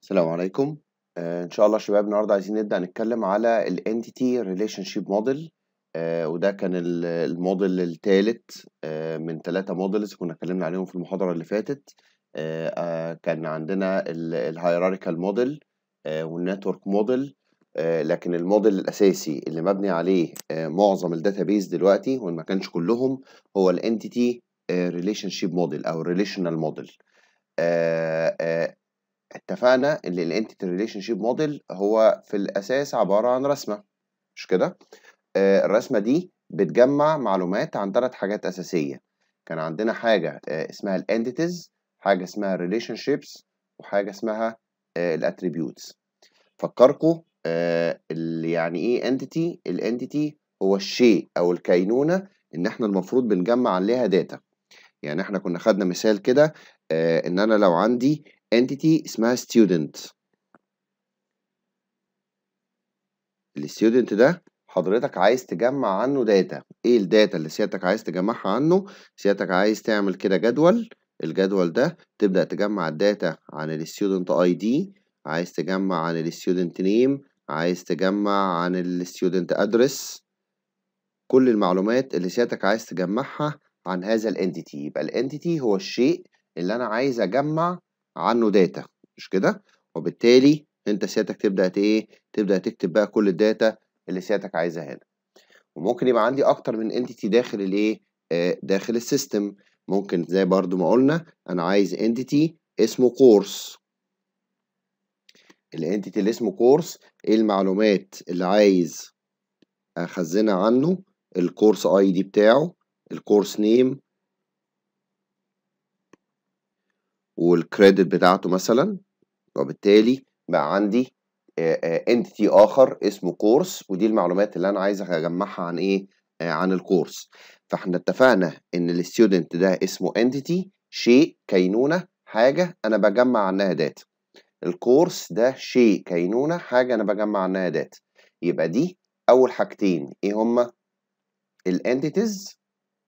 السلام عليكم آه، ان شاء الله شباب النهارده عايزين نبدا نتكلم على الانتيتي ريليشن شيب موديل وده كان ال- الموديل الثالث من ثلاثه موديلز كنا اتكلمنا عليهم في المحاضره اللي فاتت آه، آه، كان عندنا الهيراريكال موديل والنتورك موديل لكن الموديل الاساسي اللي مبني عليه آه، معظم الداتابيز دلوقتي وان ما كانش كلهم هو الانتيتي ريليشن شيب موديل او الريليشنال موديل اتفقنا ان الانتيتي ريليشن شيب موديل هو في الاساس عباره عن رسمه مش كده آه، الرسمه دي بتجمع معلومات عن ثلاث حاجات اساسيه كان عندنا حاجه آه، اسمها الانتيتيز حاجه اسمها ريليشن شيبس وحاجه اسمها الاتريبيوتس فكركم اللي يعني ايه انتيتي الانتيتي هو الشيء او الكينونه ان احنا المفروض بنجمع عليها داتا يعني احنا كنا خدنا مثال كده آه، ان انا لو عندي entity اسمها student الستودنت ده حضرتك عايز تجمع عنه داتا ايه الداتا اللي سيادتك عايز تجمعها عنه سيادتك عايز تعمل كده جدول الجدول ده تبدأ تجمع الداتا عن الستودنت اي دي عايز تجمع عن الستودنت نيم عايز تجمع عن الستودنت ادرس كل المعلومات اللي سيادتك عايز تجمعها عن هذا الانتيتي يبقى الانتيتي هو الشيء اللي انا عايز اجمع عنه داتا مش كده وبالتالي انت سيادتك تبدا ايه تبدا تكتب بقى كل الداتا اللي سيادتك عايزها هنا وممكن يبقى عندي اكتر من انتيتي داخل الايه آه داخل السيستم ممكن زي برضو ما قلنا انا عايز انتيتي اسمه كورس الانتيتي اللي اسمه كورس ايه المعلومات اللي عايز اخزنها عنه الكورس اي دي بتاعه الكورس نيم والكريدت بتاعته مثلا وبالتالي بقى عندي انتيتي اخر اسمه كورس ودي المعلومات اللي انا عايز اجمعها عن ايه آه، عن الكورس فاحنا اتفقنا ان الستودنت ده اسمه انتيتي شيء كينونه حاجه انا بجمع عنها داتا الكورس ده شيء كينونه حاجه انا بجمع عنها داتا يبقى دي اول حاجتين ايه هما الانتيتيز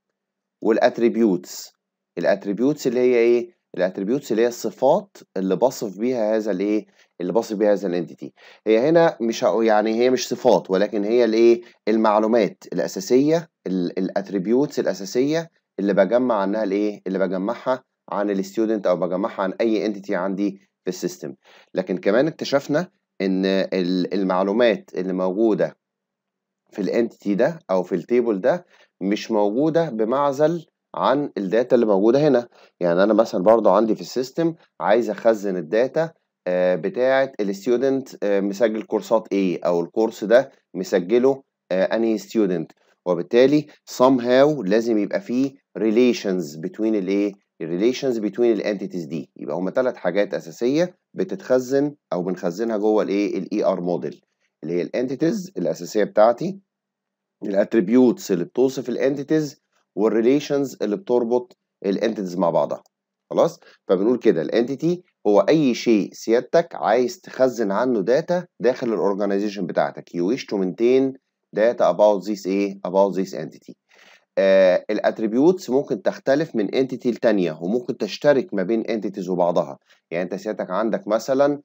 والاتريبيوتس الاتريبيوتس اللي هي ايه الاتريبيوتس اللي هي الصفات اللي بصف بيها هذا الايه اللي بصف بيها هذا الانتيتي هي هنا مش هقول- يعني هي مش صفات ولكن هي الايه المعلومات الاساسيه الاتريبيوتس الاساسيه اللي بجمع عنها الايه اللي بجمعها عن الستودنت او بجمعها عن اي انتيتي عندي في السيستم لكن كمان اكتشفنا ان ال- المعلومات اللي موجوده في الانتيتي ده او في التيبل ده مش موجوده بمعزل عن الداتا اللي موجوده هنا يعني انا مثلا برضو عندي في السيستم عايز اخزن الداتا آه، بتاعه الستودنت مسجل كورسات ايه او الكورس ده مسجله آه، انهي ستودنت وبالتالي somehow لازم يبقى فيه relations between الايه relations between الانتيتيز دي يبقى هما ثلاث حاجات اساسيه بتتخزن او بنخزنها جوه الايه الاي ار موديل اللي هي الانتيتيز الاساسيه بتاعتي الاتريبيوتس اللي بتوصف الانتيتيز والريليشنز اللي بتربط الانتيتيز مع بعضها خلاص فبنقول كده الانتيتي هو اي شيء سيادتك عايز تخزن عنه داتا داخل الاورجانيزيشن بتاعتك you wish to maintain data about this ايه about this entity آه الاتريبيوتس ممكن تختلف من انتيتي لتانية وممكن تشترك ما بين انتيتيز وبعضها يعني انت سيادتك عندك مثلا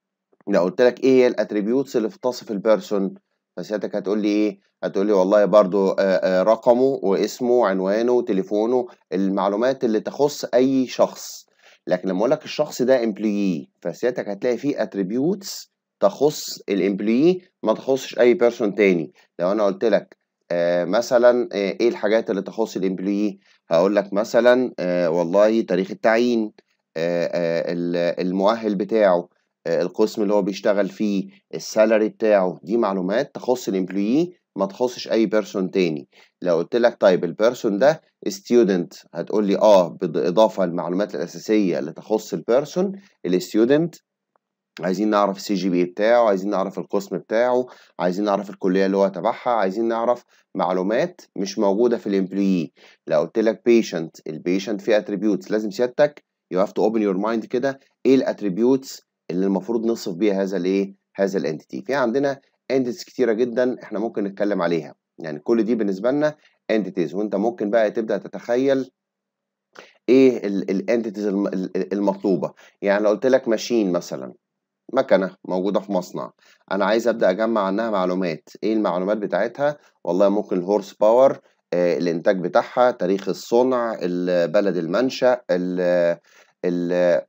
لو قلت لك ايه هي الاتريبيوتس اللي بتصف البيرسون فسيادتك هتقول لي ايه هتقول لي والله برضو آه، آه، رقمه واسمه وعنوانه وتليفونه المعلومات اللي تخص اي شخص لكن لما اقول لك الشخص ده امبلويي فسيادتك هتلاقي فيه اتريبيوتس تخص الامبلويي ما تخصش اي بيرسون تاني لو انا قلت لك آه مثلا آه ايه الحاجات اللي تخص الامبلويي هقول لك مثلا آه والله تاريخ التعيين آه آه ال- المؤهل بتاعه آه، القسم اللي هو بيشتغل فيه السالري بتاعه دي معلومات تخص الامبلويي ما تخصش اي بيرسون تاني لو قلت لك طيب البيرسون ده ستودنت هتقول لي اه بالاضافه للمعلومات الاساسيه اللي تخص البيرسون الستودنت عايزين نعرف السي جي بي بتاعه عايزين نعرف القسم بتاعه عايزين نعرف الكليه اللي هو تبعها عايزين نعرف معلومات مش موجوده في الامبلويي لو قلت لك بيشنت البيشنت فيه اتريبيوتس لازم سيادتك يو هاف تو اوبن يور مايند كده ايه الاتريبيوتس اللي المفروض نصف بيها هذا الايه هذا الانتيتي في عندنا انتيتيز كتيره جدا احنا ممكن نتكلم عليها يعني كل دي بالنسبه لنا انتيتيز وانت ممكن بقى تبدا تتخيل ايه الانتيتيز المطلوبه يعني لو قلت لك ماشين مثلا مكنة موجودة في مصنع أنا عايز أبدأ أجمع عنها معلومات إيه المعلومات بتاعتها والله ممكن الهورس باور آه، الإنتاج بتاعها تاريخ الصنع ال- بلد المنشأ ال- ال-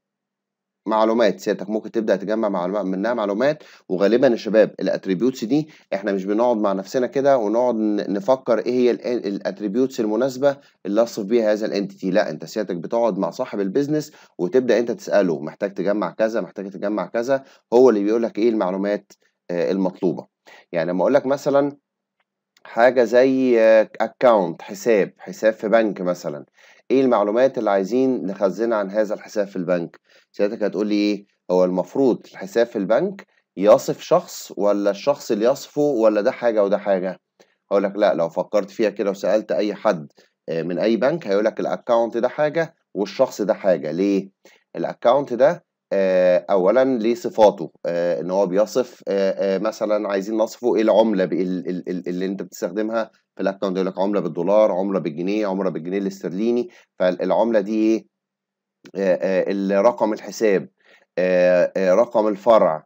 معلومات سيادتك ممكن تبدأ تجمع معلومات منها معلومات وغالبا يا شباب الاتريبيوتس دي احنا مش بنقعد مع نفسنا كده ونقعد ن- نفكر ايه هي الاتريبيوتس المناسبة اللي اصف بيها هذا الانتيتي لا انت سيادتك بتقعد مع صاحب البيزنس وتبدأ انت تسأله محتاج تجمع كذا محتاج تجمع كذا هو اللي بيقول لك ايه المعلومات آه، المطلوبة يعني لما اقول لك مثلا حاجة زي اكونت حساب حساب في بنك مثلا ايه المعلومات اللي عايزين نخزنها عن هذا الحساب في البنك ساعتك هتقول لي ايه هو المفروض الحساب في البنك يصف شخص ولا الشخص اللي يصفه ولا ده حاجة وده حاجة هقول لك لا لو فكرت فيها كده وسألت اي حد آه، من اي بنك هيقول لك الاكونت ده حاجة والشخص ده حاجة ليه الاكونت ده آه، اولا ليه صفاته آه، ان هو بيصف آه، آه، مثلا عايزين نصفه ايه العمله ب- ال- ال- ال- اللي انت بتستخدمها في الاكونت يقول لك عمله بالدولار عمله بالجنيه عمله بالجنيه الاسترليني فالعمله دي ايه آه، آه، ال- رقم الحساب آه، آه، رقم الفرع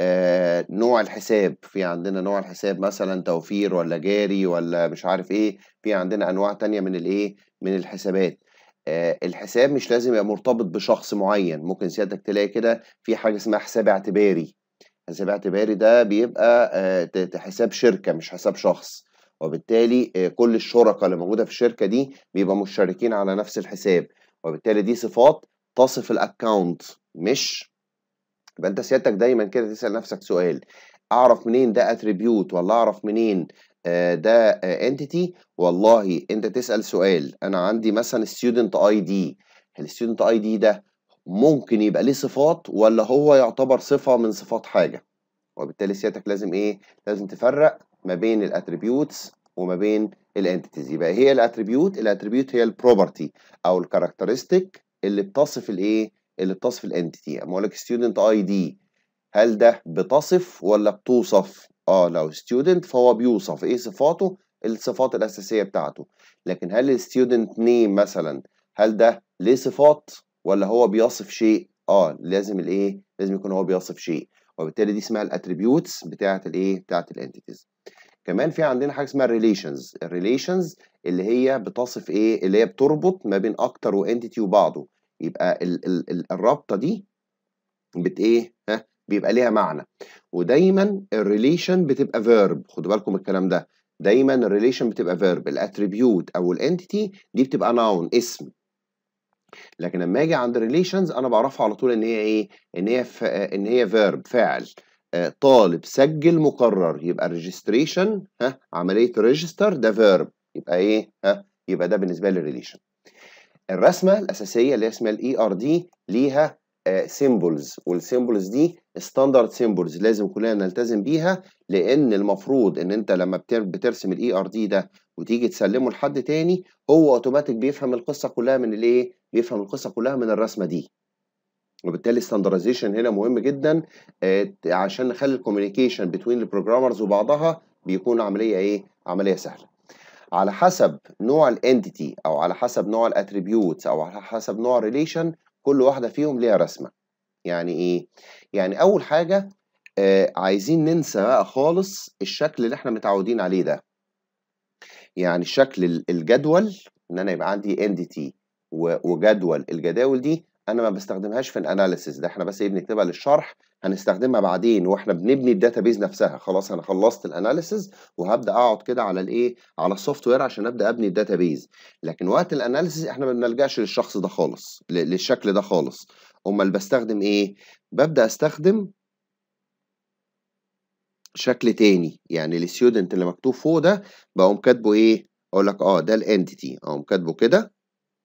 آه، نوع الحساب في عندنا نوع الحساب مثلا توفير ولا جاري ولا مش عارف ايه في عندنا انواع تانية من الايه من الحسابات آه، الحساب مش لازم يبقى مرتبط بشخص معين ممكن سيادتك تلاقي كده في حاجة اسمها حساب اعتباري حساب اعتباري ده بيبقى آه، ت- ت- حساب شركة مش حساب شخص وبالتالي آه، كل الشركاء اللي موجودة في الشركة دي بيبقى مشتركين على نفس الحساب وبالتالي دي صفات تصف الاكونت مش يبقى انت سيادتك دايما كده تسأل نفسك سؤال اعرف منين ده اتريبيوت ولا اعرف منين آه، ده انتيتي والله انت تسأل سؤال انا عندي مثلا ستودنت اي دي الستودنت اي دي ده ممكن يبقى ليه صفات ولا هو يعتبر صفة من صفات حاجة وبالتالي سيادتك لازم ايه لازم تفرق ما بين الاتريبيوتس وما بين الانتيتيز يبقى هي الاتريبيوت الاتريبيوت هي البروبرتي او الكاركترستيك اللي بتصف الايه اللي بتصف الانتيتي اما اقول لك ستودنت اي دي هل ده بتصف ولا بتوصف اه لو ستودنت فهو بيوصف ايه صفاته الصفات الاساسيه بتاعته لكن هل الستودنت نيم مثلا هل ده ليه صفات ولا هو بيصف شيء اه لازم الايه لازم يكون هو بيصف شيء وبالتالي دي اسمها الاتريبيوتس بتاعه الايه بتاعه الانتيتيز كمان في عندنا حاجه اسمها الريليشنز الريليشنز اللي هي بتصف ايه اللي هي بتربط ما بين اكتر وانتيتي وبعضه يبقى ال ال ال الرابطه دي بت ايه ها بيبقى ليها معنى ودايما الريليشن بتبقى فيرب خدوا بالكم الكلام ده دايما الريليشن بتبقى فيرب الاتريبيوت او الانتيتي دي بتبقى ناون اسم لكن لما اجي عند ريليشنز انا بعرفها على طول ان هي ايه ان هي ف... ان هي فيرب فاعل آه، طالب سجل مقرر يبقى ريجستريشن ها عمليه ريجستر ده فيرب يبقى ايه ها يبقى ده بالنسبه لي ريليشن الرسمه الاساسيه اللي هي اسمها الاي ار دي ليها سيمبلز والسيمبلز دي ستاندرد سيمبلز لازم كلنا نلتزم بيها لان المفروض ان انت لما بتر- بترسم الاي ار دي ده وتيجي تسلمه لحد تاني هو اوتوماتيك بيفهم القصه كلها من الايه بيفهم القصه كلها من الرسمه دي وبالتالي ستاندرزيشن هنا مهم جدا آه، عشان نخلي الكوميونيكيشن بين البروجرامرز وبعضها بيكون عمليه ايه عمليه سهله على حسب نوع الانتيتي او على حسب نوع الاتريبيوتس او على حسب نوع الريليشن كل واحده فيهم ليها رسمه يعني ايه يعني اول حاجه آه عايزين ننسى بقى خالص الشكل اللي احنا متعودين عليه ده يعني الشكل ال- الجدول ان انا يبقى عندي انتيتي وجدول الجداول دي انا ما بستخدمهاش في الاناليسيس ده احنا بس ايه بنكتبها للشرح هنستخدمها بعدين واحنا بنبني الداتابيز نفسها خلاص انا خلصت الاناليسيس وهبدا اقعد كده على الايه على السوفت وير عشان ابدا ابني الداتابيز لكن وقت الاناليسيس احنا ما بنلجاش للشخص ده خالص ل- للشكل ده خالص امال بستخدم ايه ببدا استخدم شكل تاني يعني الستودنت اللي مكتوب فوق ده بقوم كاتبه ايه اقول لك اه ده الانتيتي اقوم كاتبه كده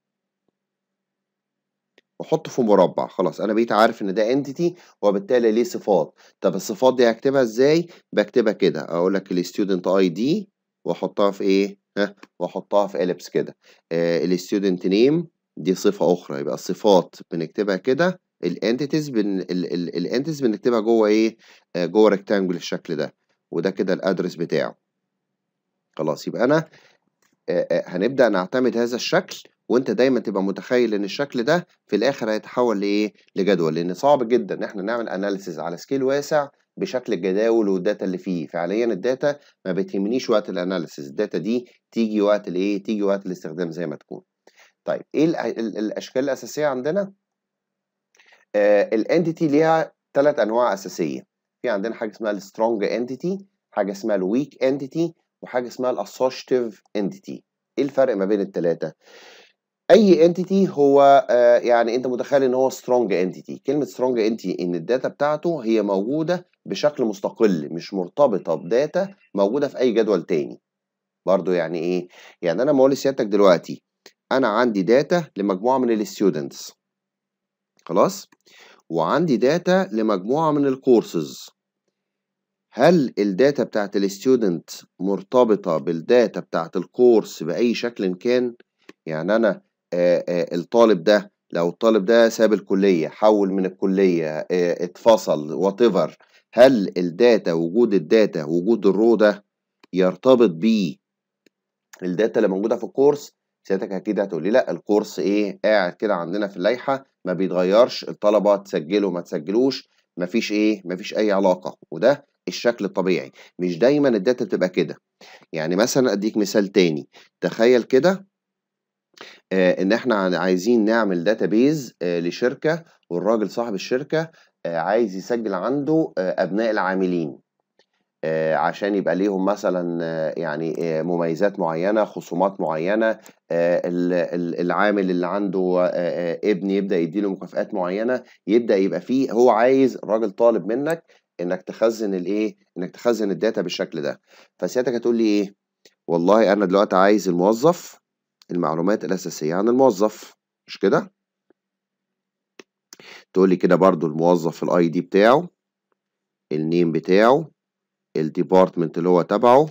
واحطه في مربع خلاص انا بقيت عارف ان ده انتيتي وبالتالي ليه صفات طب الصفات دي هكتبها ازاي بكتبها كده اقول لك الستودنت اي دي واحطها في ايه ها واحطها في اليبس كده آه الستودنت نيم دي صفة اخرى يبقى الصفات بنكتبها كده الانتيتيز بن الانتيتيز بنكتبها جوه ايه آه جوه ريكتانجل الشكل ده وده كده الادرس بتاعه خلاص يبقى انا آه، آه، هنبدأ نعتمد هذا الشكل وانت دايما تبقى متخيل ان الشكل ده في الاخر هيتحول لايه لجدول لان صعب جدا ان احنا نعمل اناليسيز على سكيل واسع بشكل الجداول والداتا اللي فيه فعليا الداتا ما بتهمنيش وقت الاناليسيز الداتا دي تيجي وقت الايه تيجي وقت الاستخدام زي ما تكون طيب ايه ال ال الاشكال الاساسيه عندنا آه الانتيتي ليها ثلاث انواع اساسيه في عندنا حاجه اسمها السترونج انتيتي حاجه اسمها الويك انتيتي وحاجه اسمها الاسوشيتيف انتيتي ايه الفرق ما بين الثلاثه اي انتيتي هو آه يعني انت متخيل ان هو سترونج انتيتي كلمه سترونج انتيتي ان الداتا بتاعته هي موجوده بشكل مستقل مش مرتبطه بداتا موجوده في اي جدول تاني برضو يعني ايه يعني انا بقول لسيادتك دلوقتي انا عندي داتا لمجموعه من الستودنتس خلاص وعندي داتا لمجموعه من الكورسز هل الداتا بتاعت الستودنت مرتبطه بالداتا بتاعت الكورس باي شكل كان يعني انا آآ آآ الطالب ده لو الطالب ده ساب الكليه حول من الكليه اتفصل وات هل الداتا وجود الداتا وجود الرو ده يرتبط بيه الداتا اللي موجوده في الكورس سيادتك اكيد هتقول لي لا الكورس ايه قاعد كده عندنا في اللائحه ما بيتغيرش الطلبه تسجله ما تسجلوش مفيش ايه مفيش اي علاقه وده الشكل الطبيعي مش دايما الداتا بتبقى كده يعني مثلا اديك مثال تاني تخيل كده آه ان احنا عايزين نعمل داتابيز آه لشركه والراجل صاحب الشركه آه عايز يسجل عنده ابناء العاملين عشان يبقى ليهم مثلا يعني مميزات معينه خصومات معينه العامل اللي عنده ابن يبدا يديله مكافآت معينه يبدا يبقى فيه هو عايز الراجل طالب منك انك تخزن الايه انك تخزن الداتا بالشكل ده فسيادتك هتقول لي ايه والله انا دلوقتي عايز الموظف المعلومات الاساسيه عن الموظف مش كده تقول لي كده برضو الموظف الاي دي بتاعه النيم بتاعه الديبارتمنت اللي هو تبعه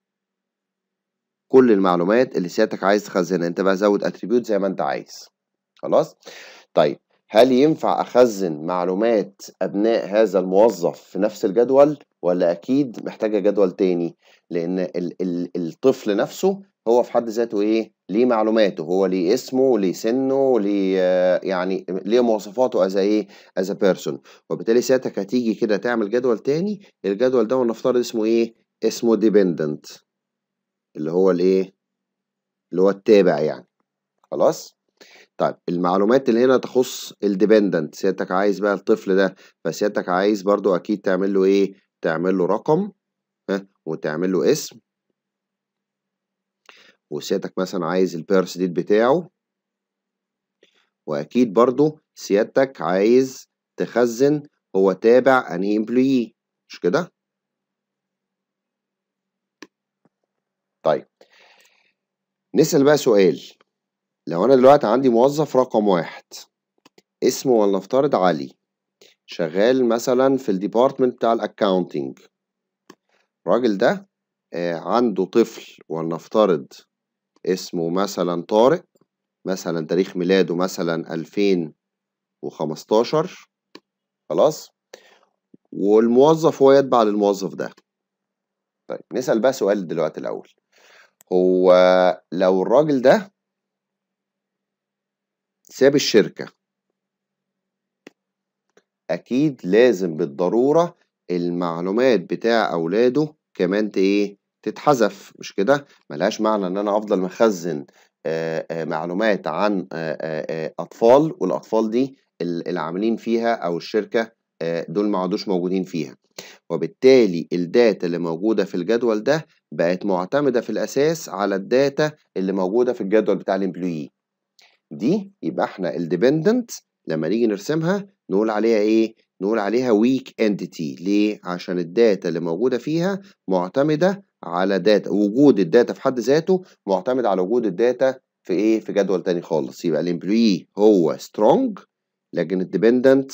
كل المعلومات اللي سيادتك عايز تخزنها انت بقى زود اتريبيوت زي ما انت عايز خلاص طيب هل ينفع اخزن معلومات ابناء هذا الموظف في نفس الجدول ولا اكيد محتاجه جدول تاني لان ال ال الطفل نفسه هو في حد ذاته ايه ليه معلوماته هو ليه اسمه ليه سنه ليه يعني ليه مواصفاته از ايه از بيرسون وبالتالي ساعتك هتيجي كده تعمل جدول تاني الجدول ده ونفترض اسمه ايه اسمه ديبندنت اللي هو الايه اللي هو التابع يعني خلاص طيب المعلومات اللي هنا تخص الديبندنت سيادتك عايز بقى الطفل ده فسيادتك عايز برضو اكيد تعمل له ايه تعمل له رقم ها وتعمل له اسم وسيادتك مثلا عايز البيرث ديت بتاعه واكيد برضو سيادتك عايز تخزن هو تابع انهي امبلوي مش كده طيب نسأل بقى سؤال لو انا دلوقتي عندي موظف رقم واحد اسمه ولنفترض علي شغال مثلا في الديبارتمنت بتاع الاكاونتنج الراجل ده عنده طفل ولنفترض اسمه مثلا طارق مثلا تاريخ ميلاده مثلا 2015 خلاص والموظف هو يتبع للموظف ده طيب نسأل بقى سؤال دلوقتي الأول هو لو الراجل ده ساب الشركة أكيد لازم بالضرورة المعلومات بتاع أولاده كمان ايه تتحذف مش كده ملهاش معنى ان انا افضل مخزن آآ آآ معلومات عن آآ اطفال والاطفال دي العاملين فيها او الشركه دول ما عادوش موجودين فيها وبالتالي الداتا اللي موجوده في الجدول ده بقت معتمده في الاساس على الداتا اللي موجوده في الجدول بتاع الامبلوي دي يبقى احنا الديبندنت لما نيجي نرسمها نقول عليها ايه نقول عليها ويك انتيتي ليه عشان الداتا اللي موجوده فيها معتمده على داتا وجود الداتا في حد ذاته معتمد على وجود الداتا في ايه في جدول تاني خالص يبقى الامبلوي هو سترونج لكن الديبندنت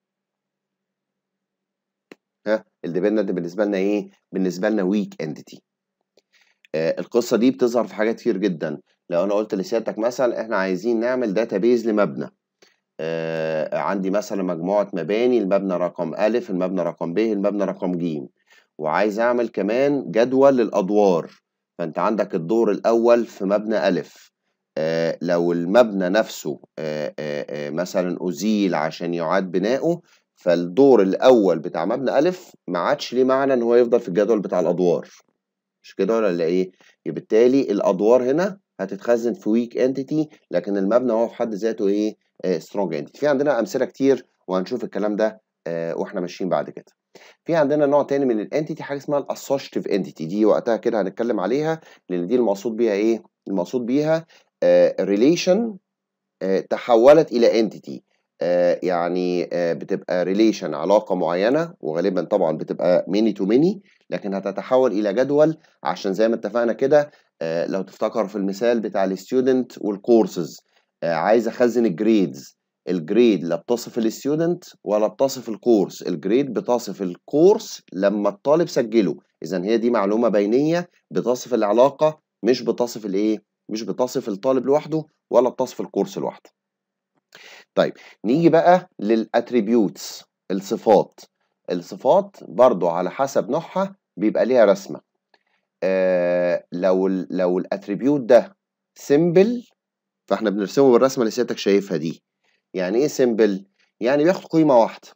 ها الديبندنت بالنسبه لنا ايه بالنسبه لنا ويك انتيتي آه القصه دي بتظهر في حاجات كتير جدا لو انا قلت لسيادتك مثلا احنا عايزين نعمل داتابيز لمبنى آه عندي مثلا مجموعه مباني المبنى رقم أ المبنى رقم ب المبنى رقم ج وعايز اعمل كمان جدول للادوار فانت عندك الدور الاول في مبنى أ آه لو المبنى نفسه آه آه آه مثلا أزيل عشان يعاد بناؤه فالدور الأول بتاع مبنى ألف ما عادش ليه معنى إن هو يفضل في الجدول بتاع الأدوار مش كده ولا إيه؟ بالتالي الأدوار هنا هتتخزن في ويك انتيتي لكن المبنى هو في حد ذاته إيه؟ سترونج انتيتي في عندنا أمثلة كتير وهنشوف الكلام ده آه واحنا ماشيين بعد كده. في عندنا نوع تاني من الانتيتي حاجه اسمها الاسوشيتيف انتيتي دي وقتها كده هنتكلم عليها لان دي المقصود بيها ايه؟ المقصود بيها ريليشن آه تحولت الى انتيتي آه يعني آه بتبقى ريليشن علاقه معينه وغالبا طبعا بتبقى ميني تو ميني لكن هتتحول الى جدول عشان زي ما اتفقنا كده لو تفتكروا في المثال بتاع الستودنت والكورسز عايز اخزن الجريدز الجريد لا بتصف الستودنت ولا بتصف الكورس الجريد بتصف الكورس لما الطالب سجله اذا هي دي معلومه بينيه بتصف العلاقه مش بتصف الايه مش بتصف الطالب لوحده ولا بتصف الكورس لوحده طيب نيجي بقى للاتريبيوتس الصفات الصفات برضو على حسب نوعها بيبقى ليها رسمه آه لو ال لو الاتريبيوت ده سيمبل فاحنا بنرسمه بالرسمه اللي سيادتك شايفها دي يعني ايه سيمبل يعني بياخد قيمه واحده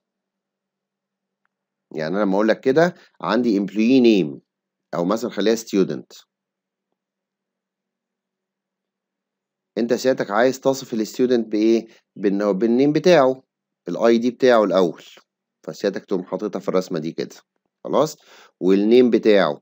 يعني انا لما اقول لك كده عندي employee name او مثلا خليها student انت سيادتك عايز تصف الستودنت بايه بانه بالنيم بتاعه الاي دي بتاعه الاول فسيادتك تقوم حاططها في الرسمه دي كده خلاص والنيم بتاعه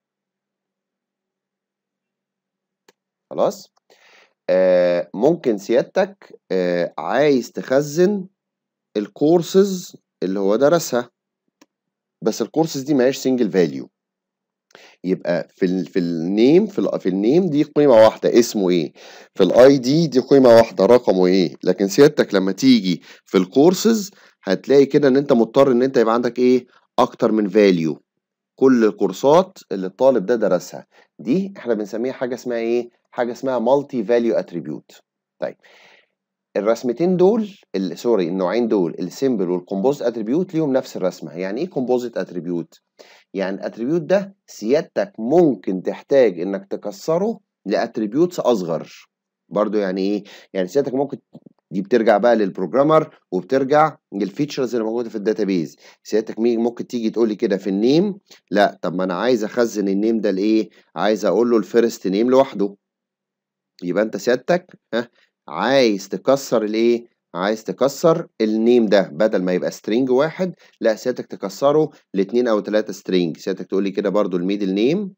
خلاص آه ممكن سيادتك آه عايز تخزن الكورسز اللي هو درسها بس الكورسز دي ماهيش سنجل فاليو يبقى في ال في النيم في ال في النيم دي قيمه واحده اسمه ايه في الاي دي دي قيمه واحده رقمه ايه لكن سيادتك لما تيجي في الكورسز هتلاقي كده ان انت مضطر ان انت يبقى عندك ايه اكتر من فاليو كل الكورسات اللي الطالب ده درسها دي احنا بنسميها حاجه اسمها ايه حاجه اسمها مالتي فاليو اتريبيوت طيب الرسمتين دول سوري النوعين دول السيمبل والكومبوزيت اتريبيوت ليهم نفس الرسمه يعني ايه كومبوزيت اتريبيوت يعني الاتريبيوت ده سيادتك ممكن تحتاج انك تكسره لاتريبيوتس اصغر برضو يعني ايه يعني سيادتك ممكن دي بترجع بقى للبروجرامر وبترجع للفيتشرز اللي موجوده في الداتابيز سيادتك ممكن تيجي تقول لي كده في النيم لا طب ما انا عايز اخزن النيم ده لايه عايز اقول له الفيرست نيم لوحده يبقى انت سيادتك ها عايز تكسر الايه عايز تكسر النيم ده بدل ما يبقى سترينج واحد لا سيادتك تكسره لاتنين او تلاتة سترينج سيادتك تقول لي كده برضو الميدل نيم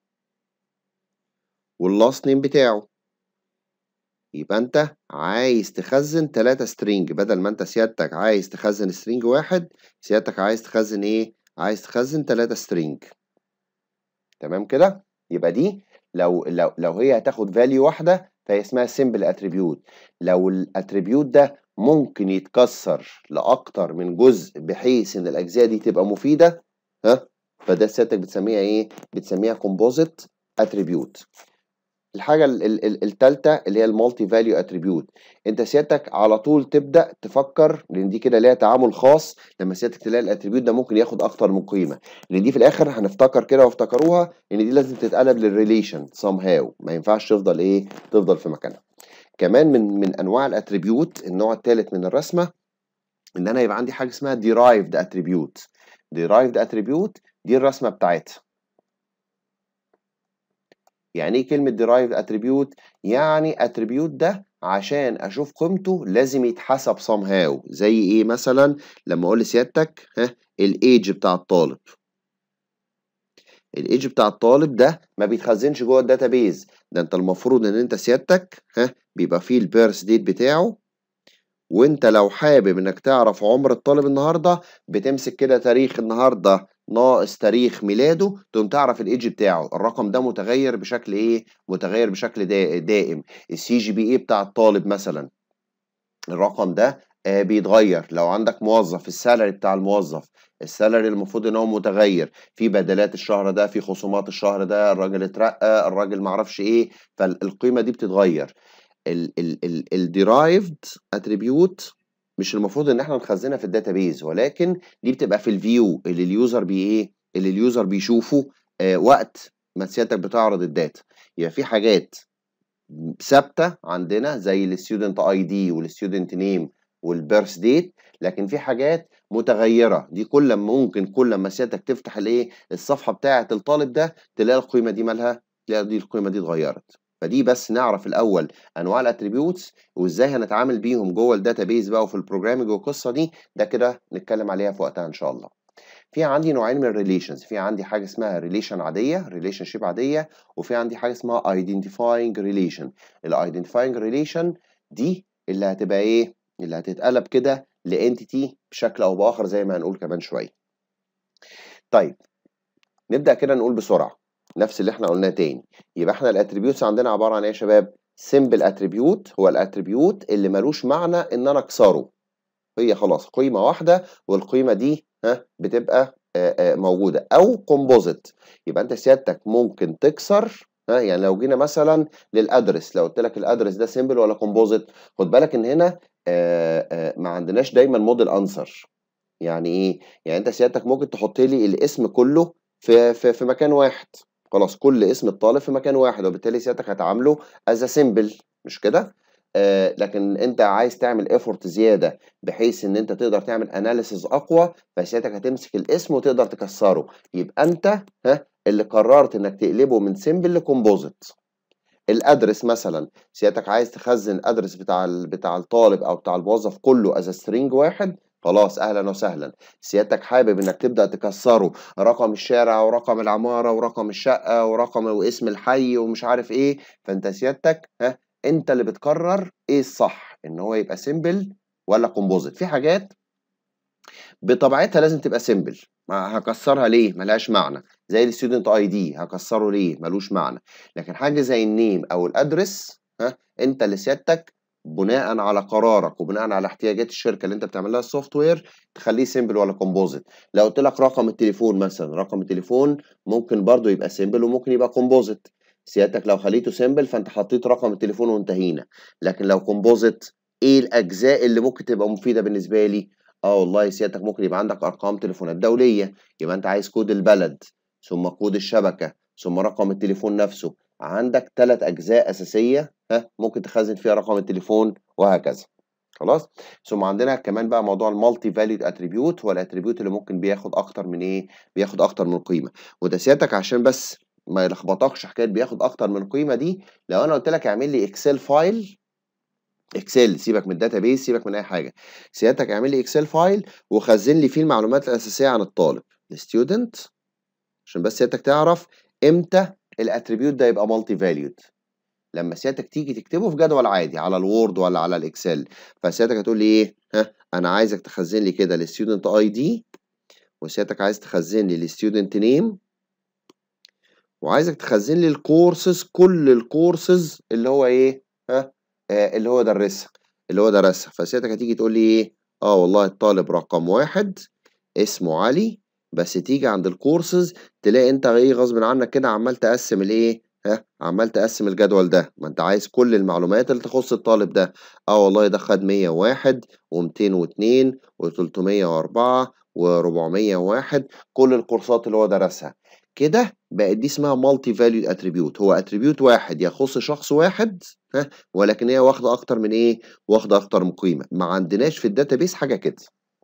واللاست نيم بتاعه يبقى انت عايز تخزن تلاتة سترينج بدل ما انت سيادتك عايز تخزن سترينج واحد سيادتك عايز تخزن ايه عايز تخزن تلاتة سترينج تمام كده يبقى دي لو لو لو هي هتاخد فاليو واحده فهي اسمها سيمبل اتريبيوت لو الاتريبيوت ده ممكن يتكسر لاكتر من جزء بحيث ان الاجزاء دي تبقى مفيده ها فده سيادتك بتسميها ايه بتسميها كومبوزيت اتريبيوت الحاجه الثالثه اللي هي المالتي فاليو اتريبيوت انت سيادتك على طول تبدا تفكر لان دي كده ليها تعامل خاص لما سيادتك تلاقي الاتريبيوت ده ممكن ياخد اكتر من قيمه لان دي في الاخر هنفتكر كده وافتكروها ان دي لازم تتقلب للريليشن سام هاو ما ينفعش تفضل ايه تفضل في مكانها كمان من من انواع الاتريبيوت النوع الثالث من الرسمه ان انا يبقى عندي حاجه اسمها derived attribute derived attribute دي الرسمه بتاعتها يعني ايه كلمة derived attribute؟ يعني attribute ده عشان اشوف قيمته لازم يتحسب somehow زي ايه مثلا لما اقول لسيادتك ها الايدج بتاع الطالب الايدج بتاع الطالب ده ما بيتخزنش جوه الداتابيز ده انت المفروض ان انت سيادتك ها بيبقى فيه البيرث ديت بتاعه وانت لو حابب انك تعرف عمر الطالب النهارده بتمسك كده تاريخ النهارده ناقص تاريخ ميلاده تقوم تعرف الايدج بتاعه الرقم ده متغير بشكل ايه متغير بشكل دائم السي جي بي اي بتاع الطالب مثلا الرقم ده آه بيتغير لو عندك موظف السالري بتاع الموظف السالري المفروض ان هو متغير في بدلات الشهر ده في خصومات الشهر ده الراجل اترقى الراجل معرفش ايه فالقيمه دي بتتغير الديرايفد اتريبيوت مش المفروض ان احنا نخزنها في الداتابيز ولكن دي بتبقى في الفيو اللي اليوزر بي ايه اللي اليوزر بيشوفه آه وقت ما سيادتك بتعرض الداتا يبقى في حاجات ثابته عندنا زي الستودنت اي دي والستودنت نيم والبيرث ديت لكن في حاجات متغيره دي كل ما ممكن كل ما سيادتك تفتح الايه الصفحه بتاعه الطالب ده تلاقي القيمه دي مالها تلاقي دي القيمه دي اتغيرت فدي بس نعرف الاول انواع الاتريبيوتس وازاي هنتعامل بيهم جوه الداتابيز بقى وفي البروجرامنج والقصه دي ده كده نتكلم عليها في وقتها ان شاء الله في عندي نوعين من الريليشنز في عندي حاجه اسمها ريليشن عاديه ريليشن شيب عاديه وفي عندي حاجه اسمها ايدنتيفاينج ريليشن الايدنتيفاينج ريليشن دي اللي هتبقى ايه اللي هتتقلب كده لانتيتي بشكل او باخر زي ما هنقول كمان شويه طيب نبدا كده نقول بسرعه نفس اللي احنا قلناه تاني يبقى احنا الاتريبيوتس عندنا عباره عن ايه يا شباب سيمبل اتريبيوت هو الاتريبيوت اللي ملوش معنى ان انا اكسره هي خلاص قيمه واحده والقيمه دي ها بتبقى آآ آآ موجوده او كومبوزيت يبقى انت سيادتك ممكن تكسر ها يعني لو جينا مثلا للادرس لو قلت لك الادرس ده سيمبل ولا كومبوزيت خد بالك ان هنا آآ ما عندناش دايما موديل انسر يعني ايه يعني انت سيادتك ممكن تحط لي الاسم كله في في, في مكان واحد خلاص كل اسم الطالب في مكان واحد وبالتالي سيادتك هتعامله از سيمبل مش كده آه لكن انت عايز تعمل ايفورت زياده بحيث ان انت تقدر تعمل اناليسز اقوى فسيادتك هتمسك الاسم وتقدر تكسره يبقى انت ها اللي قررت انك تقلبه من سيمبل لكومبوزيت الادرس مثلا سيادتك عايز تخزن الادرس بتاع بتاع الطالب او بتاع الموظف كله از سترينج واحد خلاص اهلا وسهلا سيادتك حابب انك تبدا تكسره رقم الشارع ورقم العماره ورقم الشقه ورقم واسم الحي ومش عارف ايه فانت سيادتك ها انت اللي بتقرر ايه الصح ان هو يبقى سيمبل ولا كومبوزيت في حاجات بطبيعتها لازم تبقى سيمبل هكسرها ليه ملهاش معنى زي الستودنت اي دي هكسره ليه ملوش معنى لكن حاجه زي النيم او الادرس ها انت اللي سيادتك بناء على قرارك وبناء على احتياجات الشركه اللي انت بتعمل لها السوفت وير تخليه سيمبل ولا كومبوزيت لو قلت لك رقم التليفون مثلا رقم التليفون ممكن برضو يبقى سيمبل وممكن يبقى كومبوزيت سيادتك لو خليته سيمبل فانت حطيت رقم التليفون وانتهينا لكن لو كومبوزيت ايه الاجزاء اللي ممكن تبقى مفيده بالنسبه لي اه والله سيادتك ممكن يبقى عندك ارقام تليفونات دوليه يبقى انت عايز كود البلد ثم كود الشبكه ثم رقم التليفون نفسه عندك ثلاث اجزاء اساسيه ها ممكن تخزن فيها رقم التليفون وهكذا خلاص ثم عندنا كمان بقى موضوع المالتي فاليود اتريبيوت هو الاتريبيوت اللي ممكن بياخد اكتر من ايه بياخد اكتر من قيمه وده سيادتك عشان بس ما يلخبطكش حكايه بياخد اكتر من قيمه دي لو انا قلت لك اعمل لي اكسل فايل اكسل سيبك من الداتابيس سيبك من اي حاجه سيادتك اعمل لي اكسل فايل وخزن لي فيه المعلومات الاساسيه عن الطالب الستودنت عشان بس سيادتك تعرف امتى الاتريبيوت ده يبقى مالتي فاليود لما سيادتك تيجي تكتبه في جدول عادي على الوورد ولا على الاكسل فسيادتك هتقول لي ايه ها انا عايزك تخزن لي كده الستودنت اي دي وسيادتك عايز تخزن لي الستودنت نيم وعايزك تخزن لي الكورسز كل الكورسز اللي هو ايه ها آه اللي هو درسها اللي هو درسها فسيادتك هتيجي تقول لي ايه اه والله الطالب رقم واحد اسمه علي بس تيجي عند الكورسز تلاقي انت ايه غصب عنك كده عمال تقسم الايه ها عمال تقسم الجدول ده ما انت عايز كل المعلومات اللي تخص الطالب ده اه والله ده خد 101 و202 و304 و401 كل الكورسات اللي هو درسها كده بقت دي اسمها مالتي فاليو اتريبيوت هو اتريبيوت واحد يخص شخص واحد ها ولكن هي واخده اكتر من ايه واخده اكتر من قيمه ما عندناش في الداتابيس حاجه كده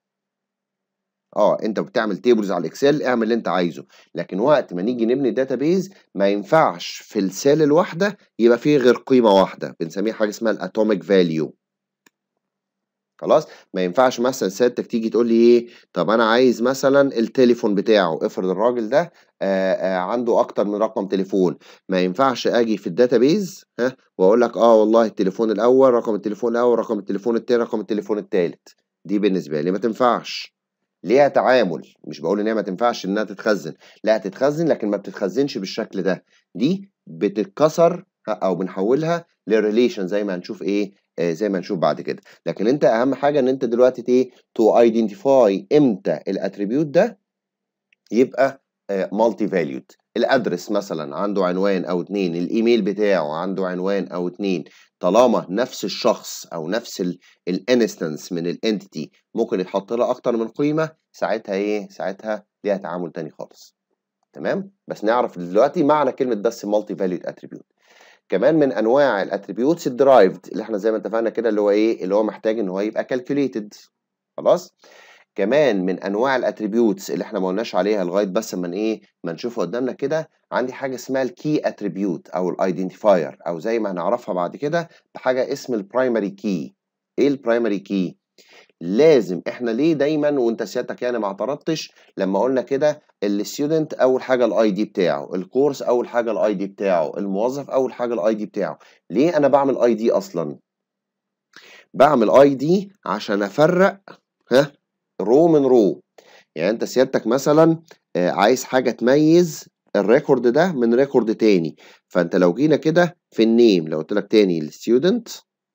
اه انت بتعمل تيبلز على الاكسل اعمل اللي انت عايزه لكن وقت ما نيجي نبني داتابيز ما ينفعش في السيل الواحده يبقى فيه غير قيمه واحده بنسميها حاجه اسمها الاتوميك فاليو خلاص ما ينفعش مثلا سيادتك تيجي تقول لي ايه طب انا عايز مثلا التليفون بتاعه افرض الراجل ده آآ آآ عنده اكتر من رقم تليفون ما ينفعش اجي في الداتابيز ها واقول لك اه والله التليفون الاول رقم التليفون الاول رقم التليفون التاني رقم التليفون التالت دي بالنسبه لي ما تنفعش ليها تعامل مش بقول ان هي ما تنفعش انها تتخزن لا تتخزن لكن ما بتتخزنش بالشكل ده دي بتتكسر او بنحولها لريليشن زي ما هنشوف ايه آه زي ما هنشوف بعد كده لكن انت اهم حاجه ان انت دلوقتي ايه تو ايدنتيفاي امتى الاتريبيوت ده يبقى مالتي فاليود الادرس مثلا عنده عنوان او اتنين الايميل بتاعه عنده عنوان او اتنين طالما نفس الشخص او نفس الانستنس من الانتيتي ممكن يتحط لها اكتر من قيمه ساعتها ايه ساعتها ليها تعامل تاني خالص تمام بس نعرف دلوقتي معنى كلمه بس مالتي فاليود اتريبيوت كمان من انواع الاتريبيوتس الدرايفد اللي احنا زي ما اتفقنا كده اللي هو ايه اللي هو محتاج ان هو يبقى كالكوليتد خلاص كمان من انواع الاتريبيوتس اللي احنا ما قلناش عليها لغايه بس من ايه ما نشوفها قدامنا كده عندي حاجه اسمها الكي اتريبيوت او الايدنتيفاير او زي ما هنعرفها بعد كده بحاجه اسم البرايمري كي ايه البرايمري كي لازم احنا ليه دايما وانت سيادتك يعني ما اعترضتش لما قلنا كده الستودنت اول حاجه الاي دي بتاعه الكورس اول حاجه الاي دي بتاعه الموظف اول حاجه الاي دي بتاعه ليه انا بعمل اي دي اصلا بعمل اي دي عشان افرق ها رو من رو يعني انت سيادتك مثلا عايز حاجه تميز الريكورد ده من ريكورد تاني فانت لو جينا كده في النيم لو قلت لك تاني الستودنت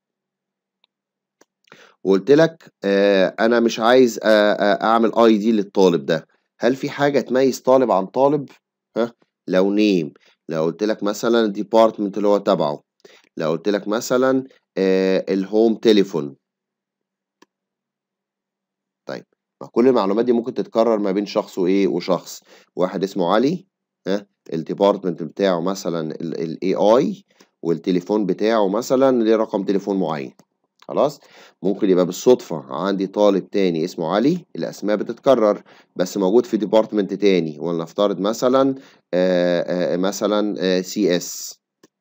وقلت لك آه انا مش عايز آه آه اعمل اي دي للطالب ده هل في حاجه تميز طالب عن طالب ها لو نيم لو قلت لك مثلا الديبارتمنت اللي هو تبعه لو قلت لك مثلا الهوم تليفون طيب ما كل المعلومات دي ممكن تتكرر ما بين شخص وايه وشخص واحد اسمه علي ها الديبارتمنت بتاعه مثلا الاي اي والتليفون بتاعه مثلا ليه رقم تليفون معين خلاص ممكن يبقى بالصدفة عندي طالب تاني اسمه علي الأسماء بتتكرر بس موجود في ديبارتمنت تاني ولنفترض مثلا آآ آآ مثلا سي اس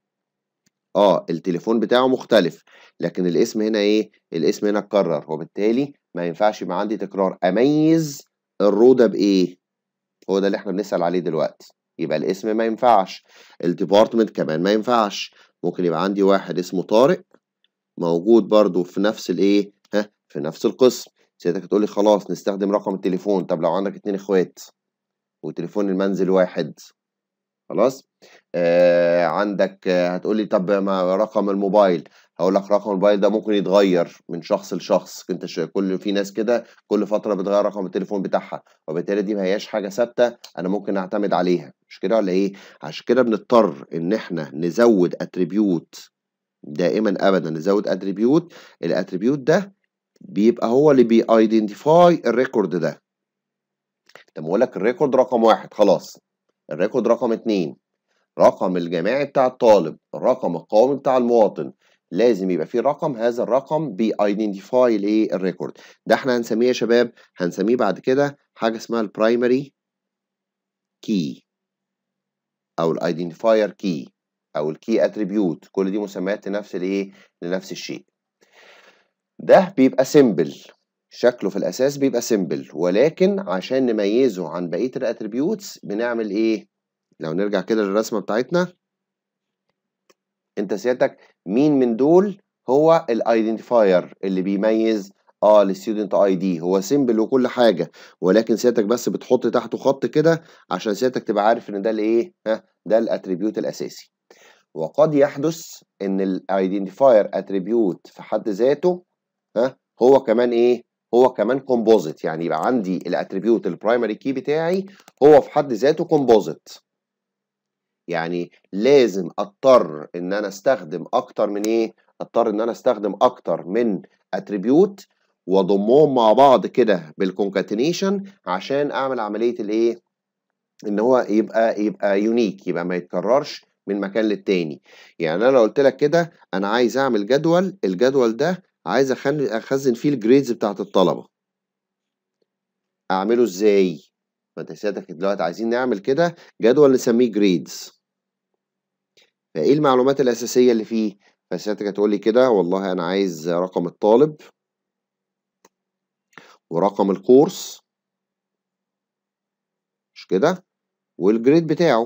اه التليفون بتاعه مختلف لكن الاسم هنا ايه الاسم هنا اتكرر وبالتالي ما ينفعش يبقى عندي تكرار اميز الرو ده بايه هو ده اللي احنا بنسأل عليه دلوقتي يبقى الاسم ما ينفعش الديبارتمنت كمان ما ينفعش ممكن يبقى عندي واحد اسمه طارق موجود برضو في نفس الايه ها في نفس القسم سيادتك تقول لي خلاص نستخدم رقم التليفون طب لو عندك اتنين اخوات وتليفون المنزل واحد خلاص آه عندك آه هتقول لي طب ما رقم الموبايل هقول لك رقم الموبايل ده ممكن يتغير من شخص لشخص انت ش... كل في ناس كده كل فتره بتغير رقم التليفون بتاعها وبالتالي دي ما هياش حاجه ثابته انا ممكن اعتمد عليها مش كده ولا ايه عشان كده بنضطر ان احنا نزود اتريبيوت دائما ابدا نزود اتريبيوت الاتريبيوت ده بيبقى هو اللي بيايدنتيفاي الريكورد ده لما اقول لك الريكورد رقم واحد خلاص الريكورد رقم اتنين رقم الجماعي بتاع الطالب الرقم القومي بتاع المواطن لازم يبقى فيه رقم هذا الرقم بيايدنتيفاي الايه الريكورد ده احنا هنسميه يا شباب هنسميه بعد كده حاجه اسمها البرايمري كي او الايدنتيفاير كي او الكي اتريبيوت كل دي مسميات لنفس الايه لنفس الشيء ده بيبقى سيمبل شكله في الاساس بيبقى سيمبل ولكن عشان نميزه عن بقيه الاتريبيوتس بنعمل ايه لو نرجع كده للرسمه بتاعتنا انت سيادتك مين من دول هو الايدنتيفاير اللي بيميز اه الستودنت اي دي هو سيمبل وكل حاجه ولكن سيادتك بس بتحط تحته خط كده عشان سيادتك تبقى عارف ان ده الايه ها ده الاتريبيوت الاساسي وقد يحدث ان الايدنتيفاير اتريبيوت في حد ذاته ها هو كمان ايه هو كمان كومبوزيت يعني يبقى عندي الاتريبيوت البرايمري كي بتاعي هو في حد ذاته كومبوزيت يعني لازم اضطر ان انا استخدم اكتر من ايه اضطر ان انا استخدم اكتر من اتريبيوت واضمهم مع بعض كده بالكونكاتينيشن عشان اعمل عمليه الايه ان هو يبقى يبقى يونيك يبقى ما يتكررش من مكان للتاني يعني انا قلت لك كده انا عايز اعمل جدول الجدول ده عايز اخزن فيه الجريدز بتاعت الطلبه اعمله ازاي ما انت سيادتك دلوقتي عايزين نعمل كده جدول نسميه جريدز فايه المعلومات الاساسيه اللي فيه فسيادتك هتقول لي كده والله انا عايز رقم الطالب ورقم الكورس مش كده والجريد بتاعه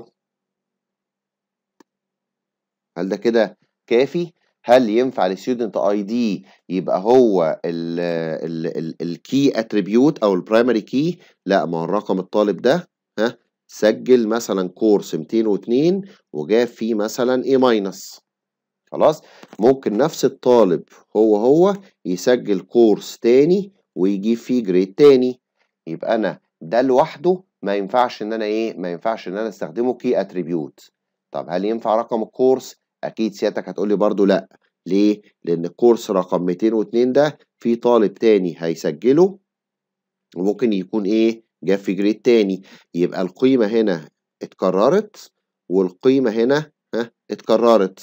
هل ده كده كافي هل ينفع الستودنت اي دي يبقى هو الكي اتريبيوت او البرايمري كي لا ما هو الرقم الطالب ده ها سجل مثلا كورس 202 وجاب فيه مثلا اي ماينس خلاص ممكن نفس الطالب هو هو يسجل كورس تاني ويجيب فيه جريد تاني يبقى انا ده لوحده ما ينفعش ان انا ايه ما ينفعش ان انا استخدمه كي اتريبيوت طب هل ينفع رقم الكورس اكيد سيادتك هتقولي برضو لا ليه لان الكورس رقم 202 ده في طالب تاني هيسجله وممكن يكون ايه جاب في جريد تاني يبقى القيمه هنا اتكررت والقيمه هنا ها اتكررت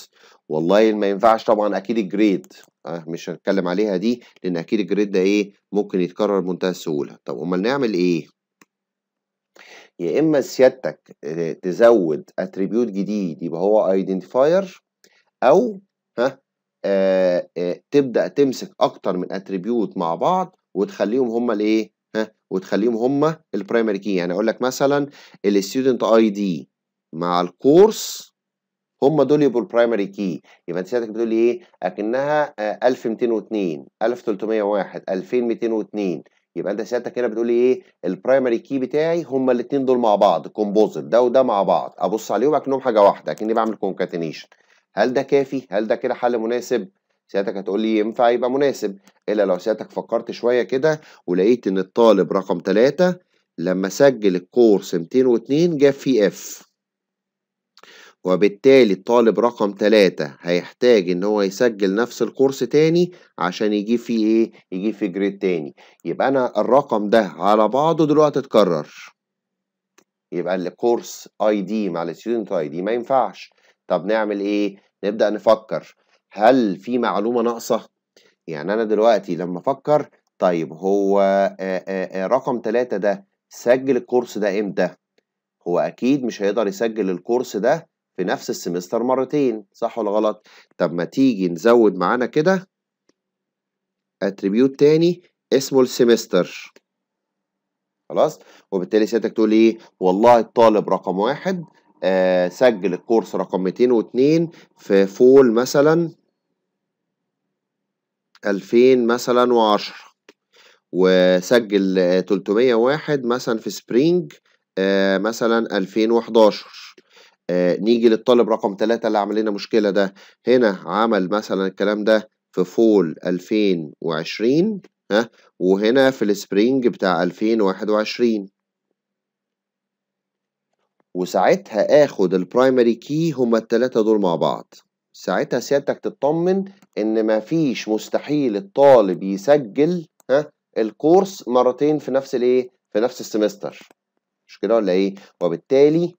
والله ما ينفعش طبعا اكيد الجريد أه مش هنتكلم عليها دي لان اكيد الجريد ده ايه ممكن يتكرر بمنتهى السهوله طب امال نعمل ايه يا اما سيادتك تزود اتريبيوت جديد يبقى هو ايدنتيفاير او ها آه آه تبدا تمسك اكتر من اتريبيوت مع بعض وتخليهم هم الايه ها وتخليهم هم البرايمري كي يعني اقول لك مثلا الستودنت اي دي مع الكورس هم دول يبقوا البرايمري كي يبقى انت سيادتك بتقول لي ايه اكنها آه 1202 1301 2202 يبقى انت سيادتك هنا بتقول لي ايه البرايمري كي بتاعي هم الاثنين دول مع بعض كومبوزيت ده وده مع بعض ابص عليهم اكنهم حاجه واحده اكني بعمل كونكاتينيشن هل ده كافي هل ده كده حل مناسب سيادتك هتقول لي ينفع يبقى مناسب الا لو سيادتك فكرت شويه كده ولقيت ان الطالب رقم 3 لما سجل الكورس 202 جاب فيه اف وبالتالي الطالب رقم 3 هيحتاج ان هو يسجل نفس الكورس تاني عشان يجيب فيه ايه يجيب فيه جريد تاني يبقى انا الرقم ده على بعضه دلوقتي اتكرر يبقى الكورس اي دي مع الستودنت اي دي ما ينفعش طب نعمل ايه نبدا نفكر هل في معلومه ناقصه يعني انا دلوقتي لما افكر طيب هو آآ آآ رقم 3 ده سجل الكورس ده امتى هو اكيد مش هيقدر يسجل الكورس ده في نفس السمستر مرتين صح ولا غلط طب ما تيجي نزود معانا كده اتريبيوت تاني اسمه السمستر خلاص وبالتالي سيادتك تقول ايه والله الطالب رقم واحد آه سجل الكورس رقم 202 في فول مثلا 2000 مثلا و10 وسجل آه 301 مثلا في سبرينج آه مثلا 2011 آه نيجي للطالب رقم 3 اللي عمل لنا مشكلة ده هنا عمل مثلا الكلام ده في فول 2020 ها وهنا في السبرينج بتاع 2021 وساعتها اخد البرايمري كي هما التلاتة دول مع بعض ساعتها سيادتك تطمن ان مفيش مستحيل الطالب يسجل ها الكورس مرتين في نفس الايه في نفس السمستر مش كده ولا ايه وبالتالي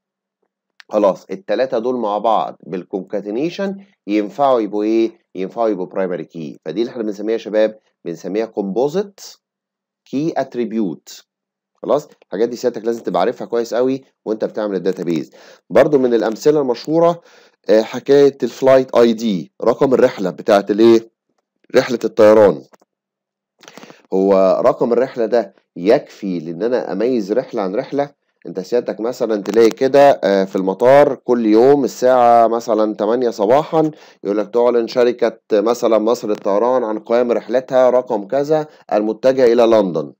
خلاص التلاتة دول مع بعض بالكونكاتينيشن ينفعوا يبقوا ايه ينفعوا يبقوا برايمري كي فدي اللي احنا بنسميها يا شباب بنسميها كومبوزيت كي اتريبيوت خلاص الحاجات دي سيادتك لازم تبقى عارفها كويس قوي وانت بتعمل الداتابيز برضو من الامثله المشهوره حكايه الفلايت اي دي رقم الرحله بتاعت الايه رحله الطيران هو رقم الرحله ده يكفي لان انا اميز رحله عن رحله انت سيادتك مثلا تلاقي كده في المطار كل يوم الساعة مثلا 8 صباحا يقول لك تعلن شركة مثلا مصر للطيران عن قيام رحلتها رقم كذا المتجهة إلى لندن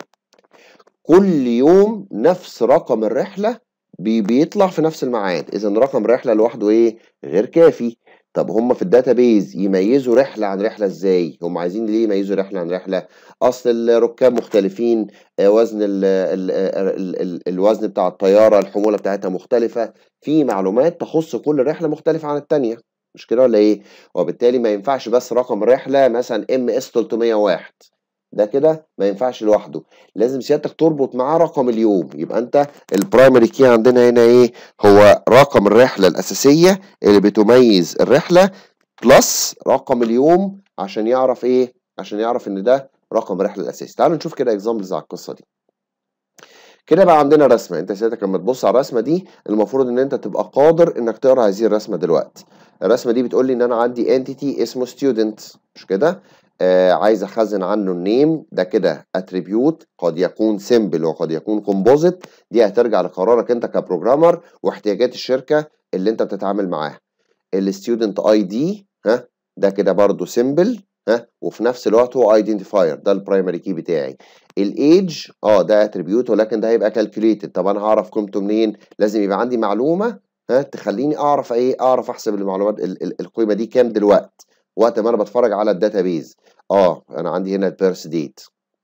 كل يوم نفس رقم الرحلة بي بيطلع في نفس الميعاد اذا رقم الرحلة لوحده ايه غير كافي طب هم في الداتابيز يميزوا رحلة عن رحلة ازاي هم عايزين ليه يميزوا رحلة عن رحلة اصل الركاب مختلفين وزن ال ال ال ال الوزن بتاع الطيارة الحمولة بتاعتها مختلفة في معلومات تخص كل رحلة مختلفة عن التانية مش كده ولا ايه وبالتالي ما ينفعش بس رقم رحلة مثلا ام اس 301 ده كده ما ينفعش لوحده لازم سيادتك تربط معاه رقم اليوم يبقى انت البرايمري كي عندنا هنا ايه هو رقم الرحله الاساسيه اللي بتميز الرحله بلس رقم اليوم عشان يعرف ايه عشان يعرف ان ده رقم الرحله الاساسي تعالوا نشوف كده اكزامبلز على القصه دي كده بقى عندنا رسمه انت سيادتك لما تبص على الرسمه دي المفروض ان انت تبقى قادر انك تقرا هذه الرسمه دلوقتي الرسمه دي بتقول لي ان انا عندي انتيتي اسمه ستودنت مش كده آه عايز اخزن عنه النيم ده كده اتريبيوت قد يكون سيمبل وقد يكون كومبوزيت دي هترجع لقرارك انت كبروجرامر واحتياجات الشركه اللي انت بتتعامل معاها الستودنت اي دي ها ده كده برضو سيمبل ها وفي نفس الوقت هو ايدنتيفاير ده البرايمري كي بتاعي الايدج اه ده اتريبيوت ولكن ده هيبقى كالكوليتد طب انا هعرف قيمته منين لازم يبقى عندي معلومه ها تخليني اعرف ايه اعرف احسب المعلومات ال ال القيمه دي كام دلوقتي وقت ما انا بتفرج على الداتابيز اه انا عندي هنا البيرث ديت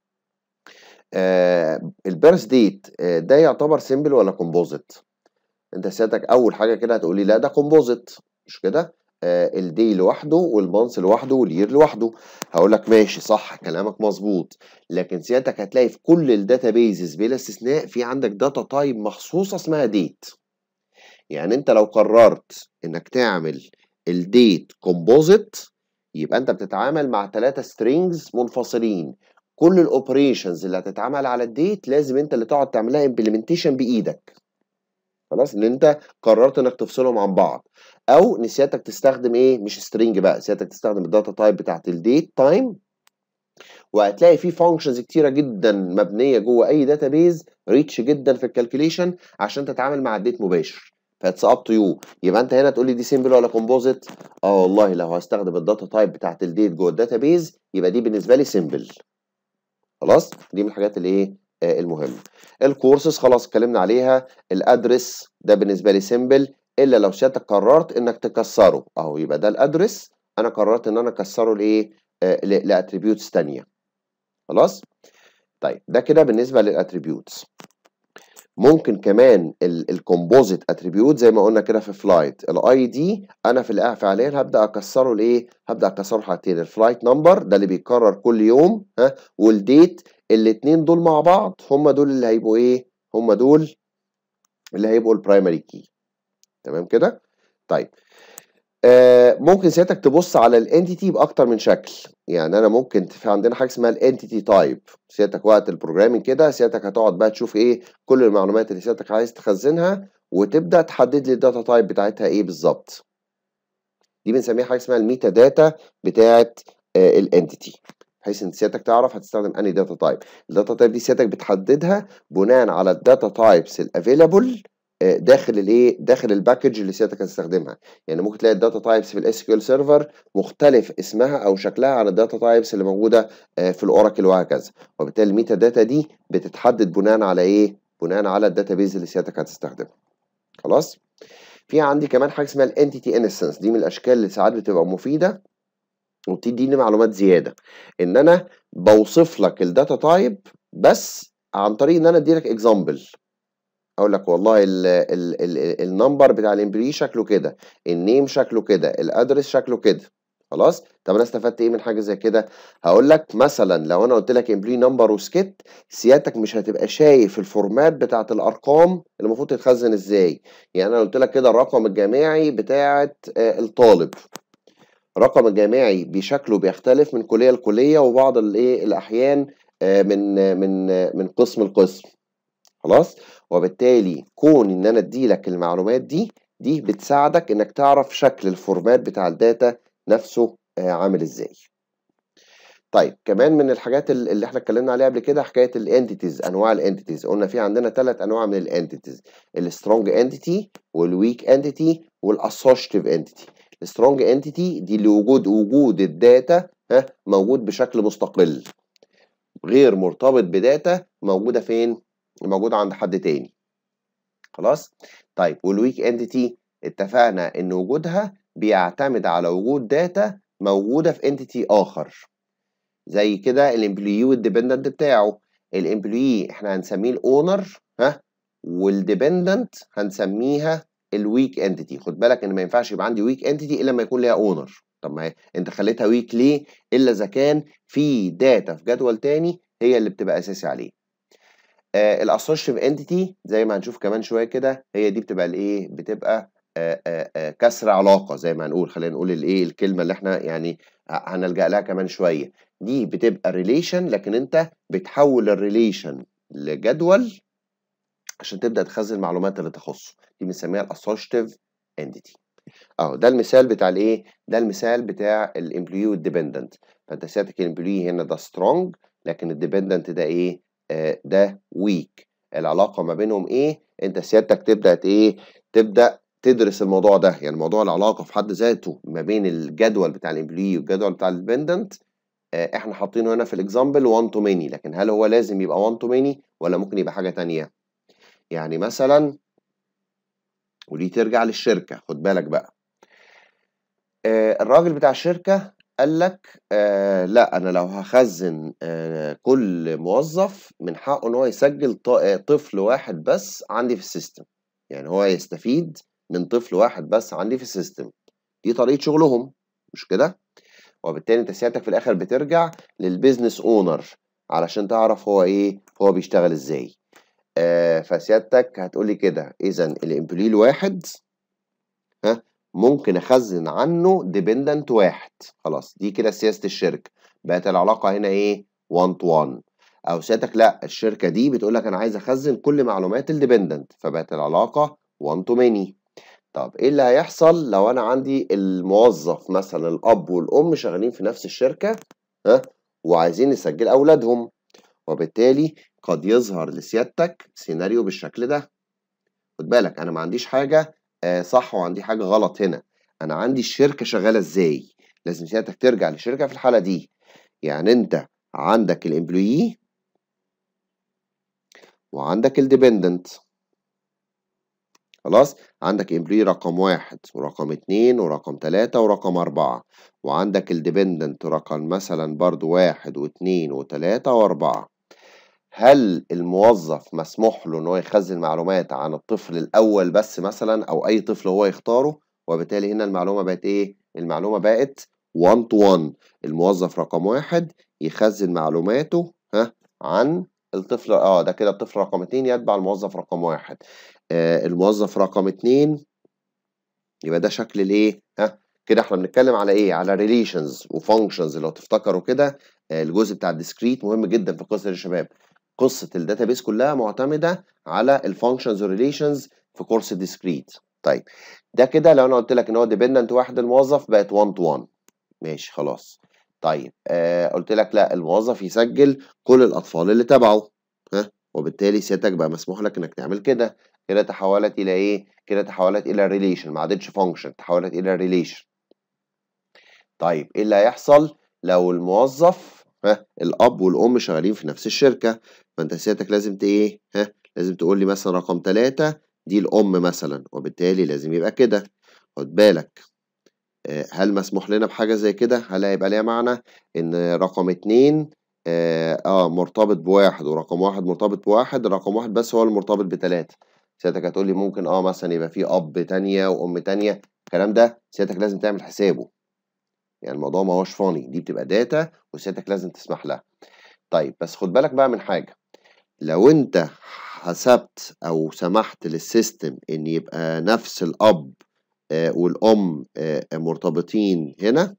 آه البيرث ديت آه ده يعتبر سيمبل ولا كومبوزيت انت سيادتك اول حاجه كده هتقولي لا ده كومبوزيت مش كده آه الدي لوحده والمانث لوحده والير لوحده هقول لك ماشي صح كلامك مظبوط لكن سيادتك هتلاقي في كل الداتابيزز بلا استثناء في عندك داتا تايب مخصوصه اسمها ديت يعني انت لو قررت انك تعمل الديت كومبوزيت يبقى انت بتتعامل مع ثلاثة سترينجز منفصلين كل الاوبريشنز اللي هتتعمل على الديت لازم انت اللي تقعد تعملها امبلمنتيشن بايدك خلاص ان انت قررت انك تفصلهم عن بعض او نسيتك تستخدم ايه مش سترينج بقى سيادتك تستخدم الداتا تايب بتاعت الديت تايم وهتلاقي في فانكشنز كتيره جدا مبنيه جوه اي داتابيز ريتش جدا في الكالكوليشن عشان تتعامل مع الديت مباشر فاتس اب تو يو يبقى انت هنا تقول لي دي سيمبل ولا كومبوزيت اه والله لو هستخدم الداتا تايب بتاعت الديت جوه الداتابيز يبقى دي بالنسبه لي سيمبل خلاص دي من الحاجات اللي ايه آه المهمه الكورسز خلاص اتكلمنا عليها الادرس ده بالنسبه لي سيمبل الا لو سيادتك قررت انك تكسره اهو يبقى ده الادرس انا قررت ان انا اكسره لايه آه لاتريبيوتس ثانيه خلاص طيب ده كده بالنسبه للاتريبيوتس ممكن كمان الكومبوزيت اتريبيوت زي ما قلنا كده في فلايت الاي دي انا في الآ فعليا هبدا اكسره لايه هبدا اكسره حاجتين الفلايت نمبر ده اللي بيتكرر كل يوم ها والديت الاثنين دول مع بعض هم دول اللي هيبقوا ايه هم دول اللي هيبقوا البرايمري كي تمام كده طيب آه ممكن سيادتك تبص على الانتيتي باكتر من شكل يعني انا ممكن في عندنا حاجه اسمها الانتيتي تايب سيادتك وقت البروجرامينج كده سيادتك هتقعد بقى تشوف ايه كل المعلومات اللي سيادتك عايز تخزنها وتبدا تحدد لي الداتا تايب بتاعتها ايه بالظبط دي بنسميها حاجه اسمها الميتا داتا بتاعه آه الانتيتي بحيث ان سيادتك تعرف هتستخدم انهي داتا تايب الداتا تايب دي سيادتك بتحددها بناء على الداتا تايبس الافيلابل داخل الايه داخل الباكج اللي سيادتك هتستخدمها يعني ممكن تلاقي الداتا تايبس في الاس كيو ال سيرفر مختلف اسمها او شكلها عن الداتا تايبس اللي موجوده في الاوراكل وهكذا وبالتالي الميتا داتا دي بتتحدد بناء على ايه بناء على الداتابيز اللي سيادتك هتستخدمها خلاص في عندي كمان حاجه اسمها الانتيتي انستنس دي من الاشكال اللي ساعات بتبقى مفيده وبتديني معلومات زياده ان انا بوصف لك الداتا تايب بس عن طريق ان انا ادي لك اكزامبل اقول لك والله النمبر بتاع الامبلوي شكله كده النيم شكله كده الادرس شكله كده خلاص طب انا استفدت ايه من حاجه زي كده هقول لك مثلا لو انا قلت لك امبلوي نمبر وسكت سيادتك مش هتبقى شايف الفورمات بتاعه الارقام اللي المفروض تتخزن ازاي يعني انا قلت لك كده الرقم الجامعي بتاعه الطالب الرقم الجامعي بشكله بيختلف من كليه لكليه وبعض الايه الاحيان من من من قسم لقسم خلاص وبالتالي كون ان انا ادي لك المعلومات دي دي بتساعدك انك تعرف شكل الفورمات بتاع الداتا نفسه عامل ازاي طيب كمان من الحاجات اللي احنا اتكلمنا عليها قبل كده حكايه الانتيتيز انواع الانتيتيز قلنا في عندنا ثلاث انواع من الانتيتيز السترونج انتيتي والويك انتيتي والاسوشيتيف انتيتي السترونج انتيتي دي اللي وجود وجود الداتا ها موجود بشكل مستقل غير مرتبط بداتا موجوده فين موجوده عند حد تاني خلاص طيب والويك انتيتي اتفقنا ان وجودها بيعتمد على وجود داتا موجوده في انتيتي اخر زي كده الامبلوي والديبندنت بتاعه الامبلوي احنا هنسميه الاونر ها والديبندنت هنسميها الويك انتيتي خد بالك ان ما ينفعش يبقى عندي ويك انتيتي الا لما يكون ليها اونر طب ما انت خليتها ويك ليه الا اذا كان في داتا في جدول تاني هي اللي بتبقى اساسي عليه آه الاسوشيتيف انتيتي زي ما هنشوف كمان شويه كده هي دي بتبقى الايه بتبقى آه آه آه كسر علاقه زي ما هنقول خلينا نقول الايه الكلمه اللي احنا يعني هنلجا لها كمان شويه دي بتبقى ريليشن لكن انت بتحول الريليشن لجدول عشان تبدا تخزن المعلومات اللي تخصه دي بنسميها الاسوشيتيف انتيتي اهو ده المثال بتاع الايه ده المثال بتاع الامبلوي والديبندنت فانت سيادتك الامبلوي هنا ده سترونج لكن الديبندنت ده ايه آه ده ويك العلاقه ما بينهم ايه انت سيادتك تبدا ايه تبدا تدرس الموضوع ده يعني موضوع العلاقه في حد ذاته ما بين الجدول بتاع الامبلوي والجدول بتاع الديبندنت آه احنا حاطينه هنا في الاكزامبل 1 تو ماني لكن هل هو لازم يبقى 1 تو ماني ولا ممكن يبقى حاجه تانية يعني مثلا ودي ترجع للشركه خد بالك بقى آه الراجل بتاع الشركه قال لك آه لا انا لو هخزن آه كل موظف من حقه ان هو يسجل طفل واحد بس عندي في السيستم يعني هو يستفيد من طفل واحد بس عندي في السيستم دي طريقه شغلهم مش كده وبالتالي انت سيادتك في الاخر بترجع للبيزنس اونر علشان تعرف هو ايه هو بيشتغل ازاي آه فسيادتك هتقولي كده اذا الامبلوي الواحد ها ممكن اخزن عنه ديبندنت واحد خلاص دي كده سياسه الشركه بقت العلاقه هنا ايه 1 تو 1 او سيادتك لا الشركه دي بتقول لك انا عايز اخزن كل معلومات الديبندنت فبقت العلاقه 1 تو ماني طب ايه اللي هيحصل لو انا عندي الموظف مثلا الاب والام شغالين في نفس الشركه ها وعايزين نسجل اولادهم وبالتالي قد يظهر لسيادتك سيناريو بالشكل ده خد بالك انا ما عنديش حاجه آه صح وعندي حاجه غلط هنا انا عندي الشركه شغاله ازاي لازم سيادتك ترجع للشركه في الحاله دي يعني انت عندك الامبلويي وعندك الديبندنت خلاص عندك امبلوي رقم واحد ورقم اتنين ورقم تلاتة ورقم أربعة وعندك الديبندنت رقم مثلا برضو واحد واتنين وتلاتة وأربعة هل الموظف مسموح له إن هو يخزن معلومات عن الطفل الأول بس مثلا أو أي طفل هو يختاره وبالتالي هنا المعلومة بقت إيه؟ المعلومة بقت 1 to 1 الموظف رقم واحد يخزن معلوماته ها عن الطفل اه ده كده الطفل رقم اتنين يتبع الموظف رقم واحد آه الموظف رقم اتنين يبقى ده شكل الايه ها كده احنا بنتكلم على ايه على ريليشنز وفانكشنز لو تفتكروا كده آه الجزء بتاع الديسكريت مهم جدا في قصه الشباب قصه الداتابيس كلها معتمده على الفانكشنز والريليشنز في كورس الديسكريت طيب ده كده لو انا قلت لك ان هو ديبندنت واحد الموظف بقت 1 تو 1 ماشي خلاص طيب آه قلت لك لا الموظف يسجل كل الاطفال اللي تبعه ها وبالتالي سيادتك بقى مسموح لك انك تعمل كده كده تحولت الى ايه كده تحولت الى ريليشن ما عادتش فانكشن تحولت الى ريليشن طيب ايه اللي هيحصل لو الموظف ها الاب والام شغالين في نفس الشركه فانت سيادتك لازم ت ايه ها لازم تقول لي مثلا رقم ثلاثة دي الام مثلا وبالتالي لازم يبقى كده خد بالك هل مسموح لنا بحاجة زي كده؟ هل هيبقى ليها معنى إن رقم اتنين آه, آه مرتبط بواحد ورقم واحد مرتبط بواحد رقم واحد بس هو المرتبط بتلاتة سيادتك هتقول لي ممكن اه مثلا يبقى في أب تانية وأم تانية الكلام ده سيادتك لازم تعمل حسابه يعني الموضوع ما هوش فاني دي بتبقى داتا وسيادتك لازم تسمح لها طيب بس خد بالك بقى من حاجة لو انت حسبت او سمحت للسيستم ان يبقى نفس الاب آه والام آه مرتبطين هنا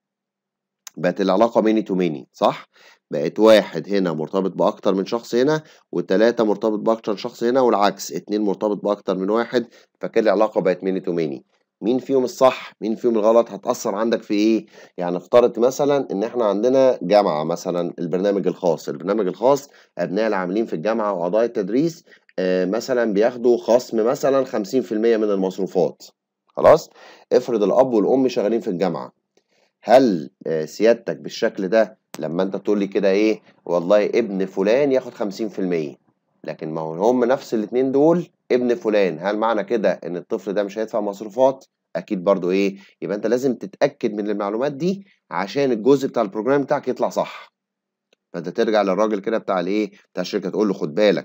بقت العلاقه ميني تو ميني صح بقت واحد هنا مرتبط باكتر من شخص هنا وتلاتة مرتبط باكتر شخص هنا والعكس اتنين مرتبط باكتر من واحد فكده العلاقه بقت ميني تو ميني مين فيهم الصح مين فيهم الغلط هتأثر عندك في ايه يعني افترض مثلا ان احنا عندنا جامعة مثلا البرنامج الخاص البرنامج الخاص ابناء العاملين في الجامعة واعضاء التدريس آه مثلا بياخدوا خصم مثلا 50% من المصروفات خلاص افرض الاب والام شغالين في الجامعة هل آه سيادتك بالشكل ده لما انت تقول لي كده ايه والله ابن فلان ياخد 50% لكن ما هو هم نفس الاتنين دول ابن فلان هل معنى كده ان الطفل ده مش هيدفع مصروفات اكيد برضو ايه يبقى انت لازم تتاكد من المعلومات دي عشان الجزء بتاع البروجرام بتاعك يطلع صح فانت ترجع للراجل كده بتاع الايه بتاع الشركه تقول له خد بالك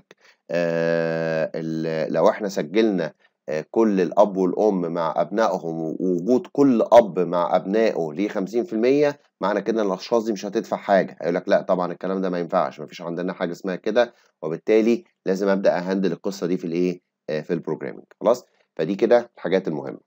آه لو احنا سجلنا آه كل الاب والام مع ابنائهم ووجود كل اب مع ابنائه ليه 50% معنى كده ان الاشخاص دي مش هتدفع حاجه هيقول لك لا طبعا الكلام ده ما ينفعش ما فيش عندنا حاجه اسمها كده وبالتالي لازم ابدا اهندل القصه دي في الايه في البروجرامينج خلاص فدي كده الحاجات المهمه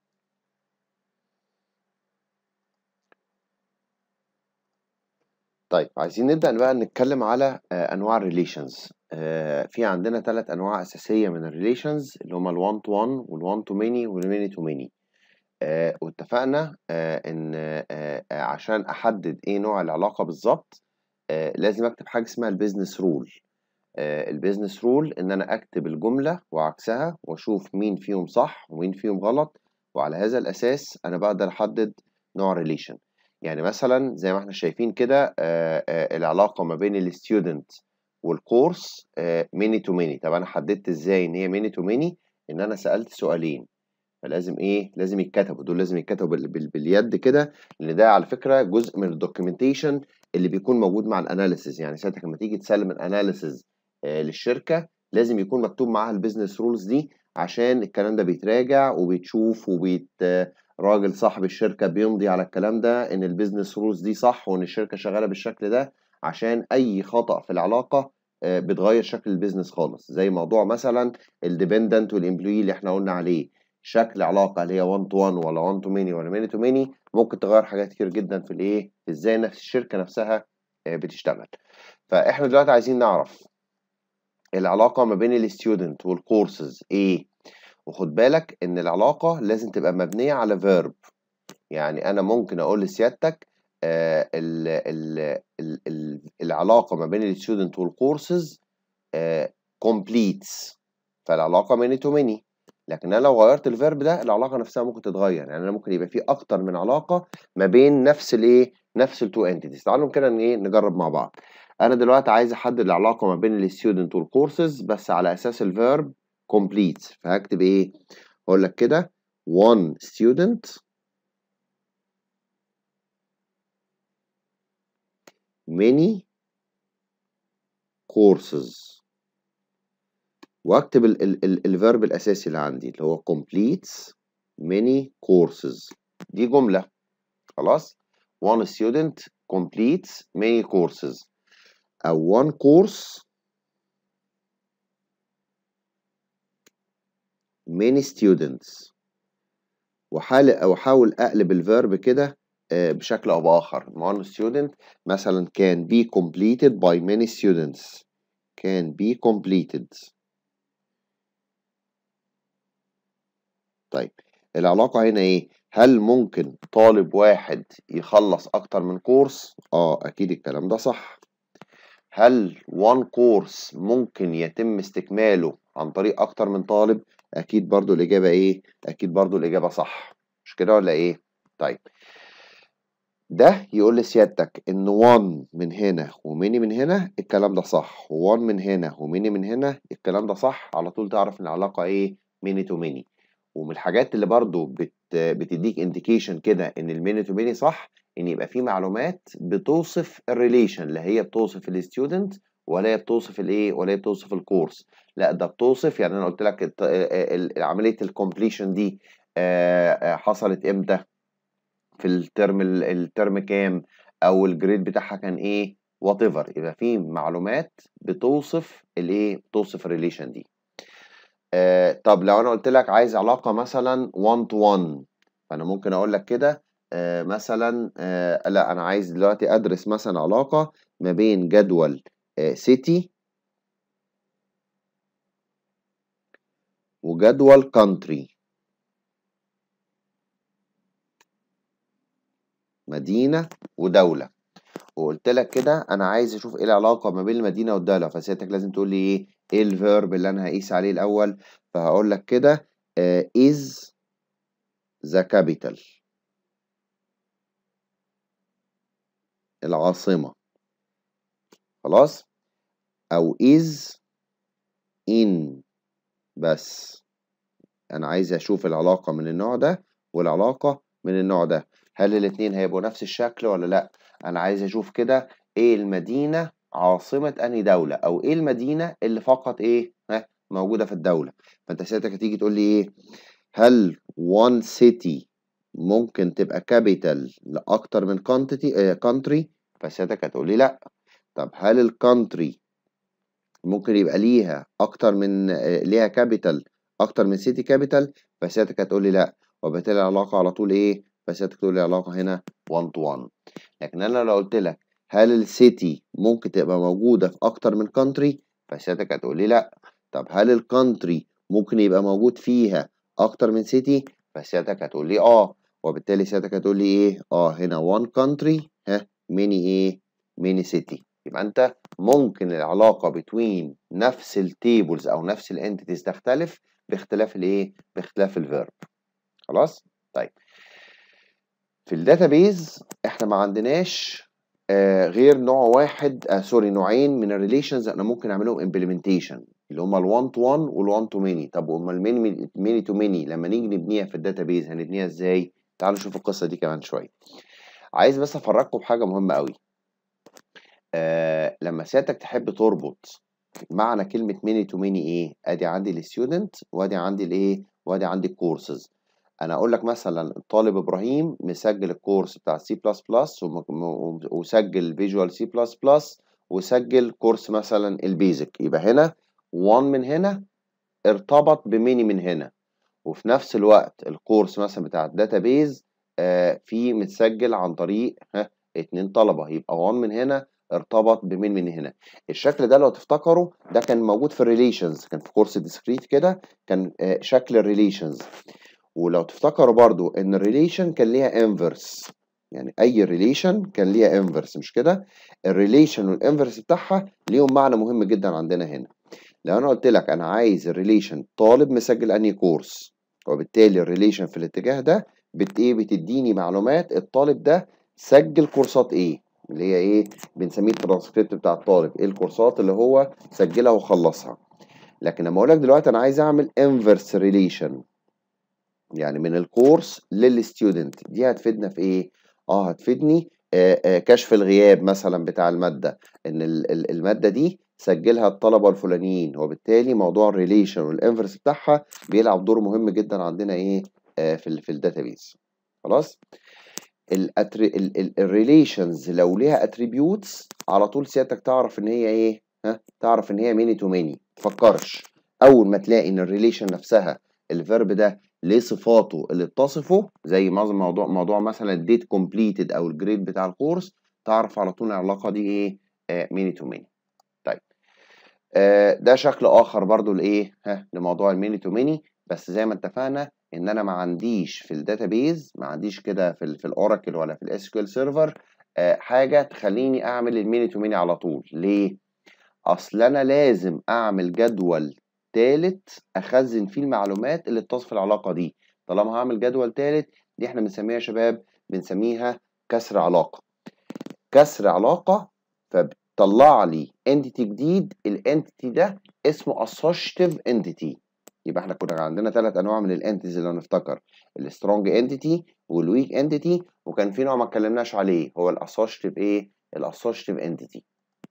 طيب عايزين نبدا بقى نتكلم على انواع الريليشنز في عندنا ثلاث انواع اساسيه من الريليشنز اللي هما ال1 تو 1 وال1 تو ماني والماني تو ماني واتفقنا ان عشان احدد ايه نوع العلاقه بالظبط لازم اكتب حاجه اسمها البيزنس رول البيزنس رول ان انا اكتب الجمله وعكسها واشوف مين فيهم صح ومين فيهم غلط وعلى هذا الاساس انا بقدر احدد نوع ريليشن يعني مثلا زي ما احنا شايفين كده العلاقه ما بين الستودنت والكورس ميني تو ميني طب انا حددت ازاي ان هي ميني تو ميني ان انا سالت سؤالين فلازم ايه لازم يتكتبوا دول لازم يتكتبوا باليد كده لان ده على فكره جزء من الدوكيومنتيشن اللي بيكون موجود مع الاناليسز يعني ساعتها لما تيجي تسلم الاناليسز آه للشركه لازم يكون مكتوب معاها البيزنس رولز دي عشان الكلام ده بيتراجع وبيتشوف وبيت راجل صاحب الشركه بيمضي على الكلام ده ان البيزنس رولز دي صح وان الشركه شغاله بالشكل ده عشان اي خطا في العلاقه آه بتغير شكل البيزنس خالص زي موضوع مثلا الديبندنت والامبلوي اللي احنا قلنا عليه شكل علاقه اللي هي 1 تو 1 ولا 1 تو ماني ولا ماني تو ماني ممكن تغير حاجات كتير جدا في الايه في ازاي نفس الشركه نفسها بتشتغل فاحنا دلوقتي عايزين نعرف العلاقه ما بين الستودنت والكورسز ايه وخد بالك ان العلاقه لازم تبقى مبنيه على فيرب يعني انا ممكن اقول لسيادتك آه ال ال ال ال العلاقه ما بين الستودنت والكورسز آه completes فالعلاقه ماني تو ماني لكن انا لو غيرت الفيرب ده العلاقه نفسها ممكن تتغير يعني انا ممكن يبقى في اكتر من علاقه ما بين نفس الايه نفس التو انتيتيز تعالوا كده ايه نجرب مع بعض انا دلوقتي عايز احدد العلاقه ما بين الستودنت والكورسز بس على اساس الفيرب complete فهكتب ايه هقول لك كده one student many courses واكتب الفيرب الاساسي اللي عندي اللي هو completes many courses دي جمله خلاص one student completes many courses او one course many students وحال او احاول اقلب الفيرب كده بشكل او باخر one student مثلا can be completed by many students can be completed طيب العلاقة هنا ايه هل ممكن طالب واحد يخلص اكتر من كورس اه اكيد الكلام ده صح هل one course ممكن يتم استكماله عن طريق اكتر من طالب اكيد برضو الاجابة ايه اكيد برضو الاجابة صح مش كده ولا ايه طيب ده يقول لسيادتك ان 1 من هنا وميني من هنا الكلام ده صح 1 من هنا وميني من هنا الكلام ده صح على طول تعرف ان العلاقة ايه ميني تو ميني ومن الحاجات اللي برضو بت بتديك انديكيشن كده ان الميني تو ميني صح ان يبقى في معلومات بتوصف الريليشن لا هي بتوصف الستودنت ولا هي بتوصف الايه ولا هي بتوصف الكورس لا ده بتوصف يعني انا قلت لك عمليه الكومبليشن دي حصلت امتى في الترم الترم كام او الجريد بتاعها كان ايه وات ايفر يبقى في معلومات بتوصف الايه بتوصف الريليشن دي آه طب لو انا قلت لك عايز علاقه مثلا 1 تو 1 فانا ممكن اقول لك كده آه مثلا آه لا انا عايز دلوقتي ادرس مثلا علاقه ما بين جدول سيتي وجدول كونتري مدينه ودوله وقلت لك كده انا عايز اشوف ايه العلاقه ما بين المدينه والدوله فسيادتك لازم تقول لي ايه ايه الفيرب اللي انا هقيس عليه الاول فهقول لك كده uh, is the capital العاصمه خلاص او is in بس انا عايز اشوف العلاقه من النوع ده والعلاقه من النوع ده هل الاتنين هيبقوا نفس الشكل ولا لا انا عايز اشوف كده ايه المدينه عاصمه انهي دوله او ايه المدينه اللي فقط ايه ها موجوده في الدوله فانت ساعتها هتيجي تقول لي ايه هل one city ممكن تبقى capital لاكتر من quantity آه country فساعتك هتقول لي لا طب هل الكانتري ممكن يبقى ليها اكتر من آه ليها كابيتال اكتر من سيتي كابيتال فساعتك هتقول لي لا وبالتالي العلاقه على طول ايه فساعتك تقول لي علاقه هنا 1 تو 1 لكن انا لو قلت لك هل السيتي ممكن تبقى موجوده في اكتر من كانتري فساعتك هتقول لي لا طب هل الكانتري ممكن يبقى موجود فيها اكتر من سيتي فساعتك هتقول لي اه وبالتالي ساعتك هتقول لي ايه اه هنا 1 كانتري ها ميني ايه ميني سيتي يبقى انت ممكن العلاقه بين نفس التيبلز او نفس الانتيتيز تختلف باختلاف الايه باختلاف الفيرب خلاص طيب في الداتابيز احنا ما عندناش آه غير نوع واحد آه سوري نوعين من الريليشنز انا ممكن اعملهم امبلمنتيشن اللي هما ال1 تو 1 وال1 تو ماني طب امال الميني ميني تو ماني لما نيجي نبنيها في الداتابيز هنبنيها ازاي تعالوا نشوف القصه دي كمان شويه عايز بس افرجكم بحاجه مهمه قوي آه لما سيادتك تحب تربط معنى كلمه ميني تو ماني ايه ادي عندي الستودنت وادي عندي الايه وادي عندي الكورسز انا اقول لك مثلا الطالب ابراهيم مسجل الكورس بتاع سي بلس بلس وسجل فيجوال سي بلس بلس وسجل كورس مثلا البيزك يبقى هنا 1 من هنا ارتبط بميني من هنا وفي نفس الوقت الكورس مثلا بتاع الداتابيز آه في متسجل عن طريق ها اتنين طلبه يبقى 1 من هنا ارتبط بمين من هنا الشكل ده لو تفتكروا ده كان موجود في الريليشنز كان في كورس ديسكريت كده كان آه شكل الريليشنز ولو تفتكروا برضو ان الريليشن كان ليها انفرس يعني اي ريليشن كان ليها انفرس مش كده الريليشن والانفرس بتاعها ليهم معنى مهم جدا عندنا هنا لو انا قلت لك انا عايز الريليشن طالب مسجل انهي كورس وبالتالي الريليشن في الاتجاه ده بت ايه بتديني معلومات الطالب ده سجل كورسات ايه اللي هي ايه بنسميه الترانسكريبت بتاع الطالب ايه الكورسات اللي هو سجلها وخلصها لكن لما اقول لك دلوقتي انا عايز اعمل انفرس ريليشن يعني من الكورس للستودنت دي هتفيدنا في ايه اه هتفيدني آه آه كشف الغياب مثلا بتاع الماده ان الماده دي سجلها الطلبه الفلانيين وبالتالي موضوع الريليشن والانفرس بتاعها بيلعب دور مهم جدا عندنا ايه آه في ال في الداتابيز خلاص الريليشنز لو ليها اتريبيوتس على طول سيادتك تعرف ان هي ايه ها تعرف ان هي ميني تو ميني تفكرش اول ما تلاقي ان الريليشن نفسها الفيرب ده ليه صفاته اللي بتصفه زي موضوع موضوع مثلا الديت كومبليتد او الجريد بتاع الكورس تعرف على طول العلاقه دي ايه آه ميني تو ميني طيب آه ده شكل اخر برضو لايه ها لموضوع الميني تو ميني بس زي ما اتفقنا ان انا ما عنديش في الداتابيز ما عنديش كده في ال في الاوراكل ولا في الاس كيو ال سيرفر آه حاجه تخليني اعمل الميني تو ميني على طول ليه اصل انا لازم اعمل جدول تالت اخزن فيه المعلومات اللي بتصف العلاقه دي طالما هعمل جدول تالت دي احنا بنسميها يا شباب بنسميها كسر علاقه كسر علاقه فبتطلع لي انتيتي جديد الانتيتي ده اسمه associative entity يبقى احنا كنا عندنا ثلاث انواع من الانتيتيز اللي نفتكر السترونج انتيتي والويك انتيتي وكان في نوع ما اتكلمناش عليه هو الاسوشيتيف ايه الاسوشيتيف انتيتي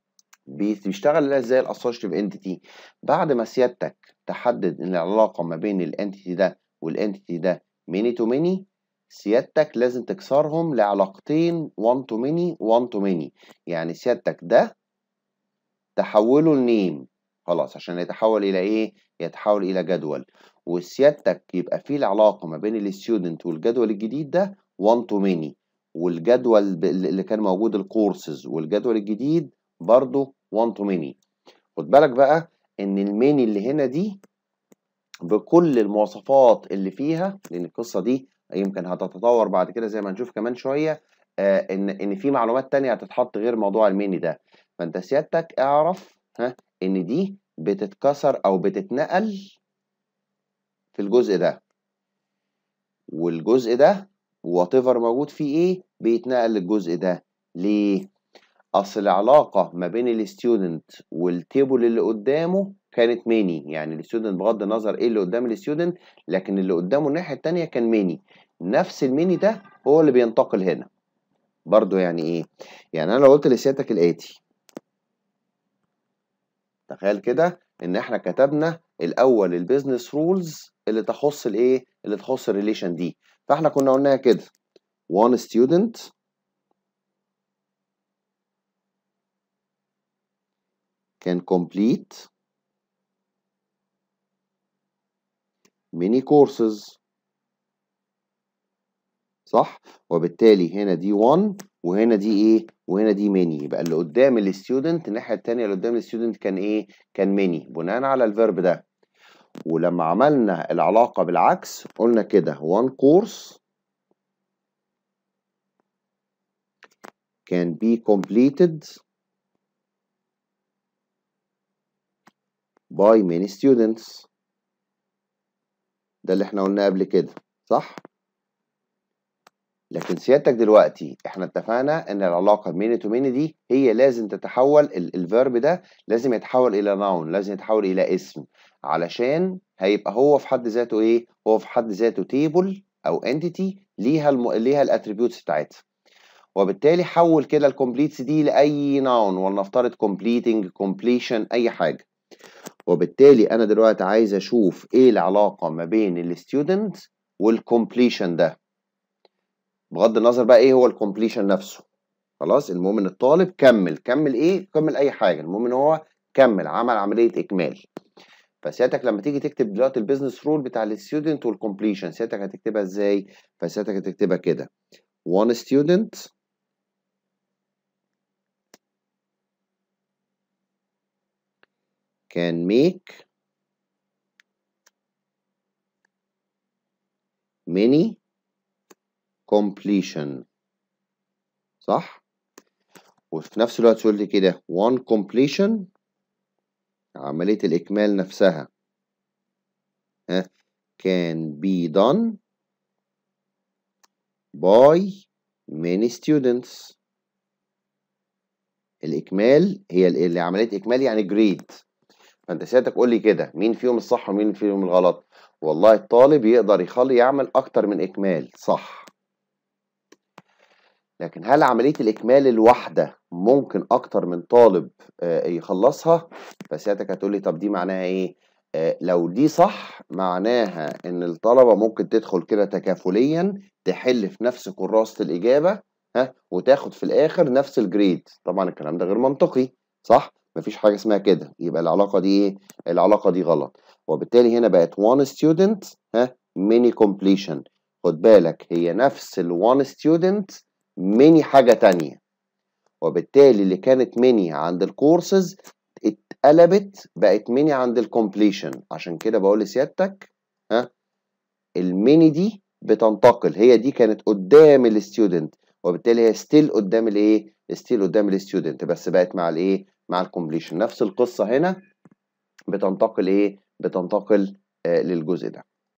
بيشتغل ازاي الاسوشيتيف انتيتي بعد ما سيادتك تحدد ان العلاقه ما بين الانتيتي ده والانتيتي ده ميني تو ميني سيادتك لازم تكسرهم لعلاقتين 1 تو ميني 1 تو ميني يعني سيادتك ده تحوله لنيم خلاص عشان يتحول الى ايه يتحول الى جدول وسيادتك يبقى فيه العلاقه ما بين الستودنت والجدول الجديد ده 1 تو ميني والجدول اللي كان موجود الكورسز والجدول الجديد برضه 1 تو ميني خد بالك بقى ان الميني اللي هنا دي بكل المواصفات اللي فيها لان القصه دي يمكن هتتطور بعد كده زي ما هنشوف كمان شويه آه ان ان في معلومات تانية هتتحط غير موضوع الميني ده فانت سيادتك اعرف ها ان دي بتتكسر او بتتنقل في الجزء ده والجزء ده وات موجود فيه ايه بيتنقل للجزء ده ليه اصل العلاقه ما بين الستودنت والتيبل اللي قدامه كانت ميني يعني الستودنت بغض النظر ايه اللي قدام الستودنت لكن اللي قدامه الناحيه الثانيه كان ميني نفس الميني ده هو اللي بينتقل هنا برضو يعني ايه يعني انا لو قلت لسيادتك الاتي تخيل كده ان احنا كتبنا الاول البيزنس رولز اللي تخص الايه اللي تخص الريليشن دي فاحنا كنا قلناها كده one student can complete many courses صح وبالتالي هنا دي 1 وهنا دي ايه وهنا دي ميني يبقى اللي قدام الستودنت الناحيه الثانيه اللي قدام الستودنت كان ايه كان ميني بناء على الفيرب ده ولما عملنا العلاقه بالعكس قلنا كده one course can be completed by many students ده اللي احنا قلناه قبل كده صح لكن سيادتك دلوقتي احنا اتفقنا ان العلاقه ميني تو ميني دي هي لازم تتحول الفيرب ده لازم يتحول الى ناون لازم يتحول الى اسم علشان هيبقى هو في حد ذاته ايه هو في حد ذاته تيبل او انتيتي ليها الم... ليها الاتريبيوتس بتاعتها وبالتالي حول كده الكومبليتس دي لاي ناون ولنفترض كومبليتنج كومبليشن اي حاجه وبالتالي انا دلوقتي عايز اشوف ايه العلاقه ما بين الستودنت والكومبليشن ده بغض النظر بقى ايه هو الكومبليشن نفسه خلاص المهم ان الطالب كمل كمل ايه كمل اي حاجه المهم ان هو كمل عمل عمليه اكمال فسيادتك لما تيجي تكتب دلوقتي البيزنس رول بتاع الستودنت والكومبليشن سيادتك هتكتبها ازاي فسيادتك هتكتبها كده one student can make many completion صح وفي نفس الوقت تقول لي كده one completion عملية الإكمال نفسها ها can be done by many students الإكمال هي اللي عملية إكمال يعني جريد فأنت سيادتك قول لي كده مين فيهم الصح ومين فيهم الغلط والله الطالب يقدر يخلي يعمل أكتر من إكمال صح لكن هل عملية الإكمال الواحدة ممكن أكتر من طالب يخلصها؟ فسيادتك هتقول لي طب دي معناها إيه؟ لو دي صح معناها إن الطلبة ممكن تدخل كده تكافليا تحل في نفس كراسة الإجابة ها وتاخد في الآخر نفس الجريد طبعا الكلام ده غير منطقي صح؟ مفيش حاجة اسمها كده يبقى العلاقة دي إيه؟ العلاقة دي غلط وبالتالي هنا بقت one student ها many completion خد بالك هي نفس ال one student ميني حاجة تانية وبالتالي اللي كانت ميني عند الكورسز اتقلبت بقت ميني عند الكومبليشن عشان كده بقول لسيادتك ها الميني دي بتنتقل هي دي كانت قدام الستودنت وبالتالي هي ستيل قدام الايه ستيل قدام الستودنت بس بقت مع الايه مع الكومبليشن نفس القصه هنا بتنتقل ايه بتنتقل آه للجزء ده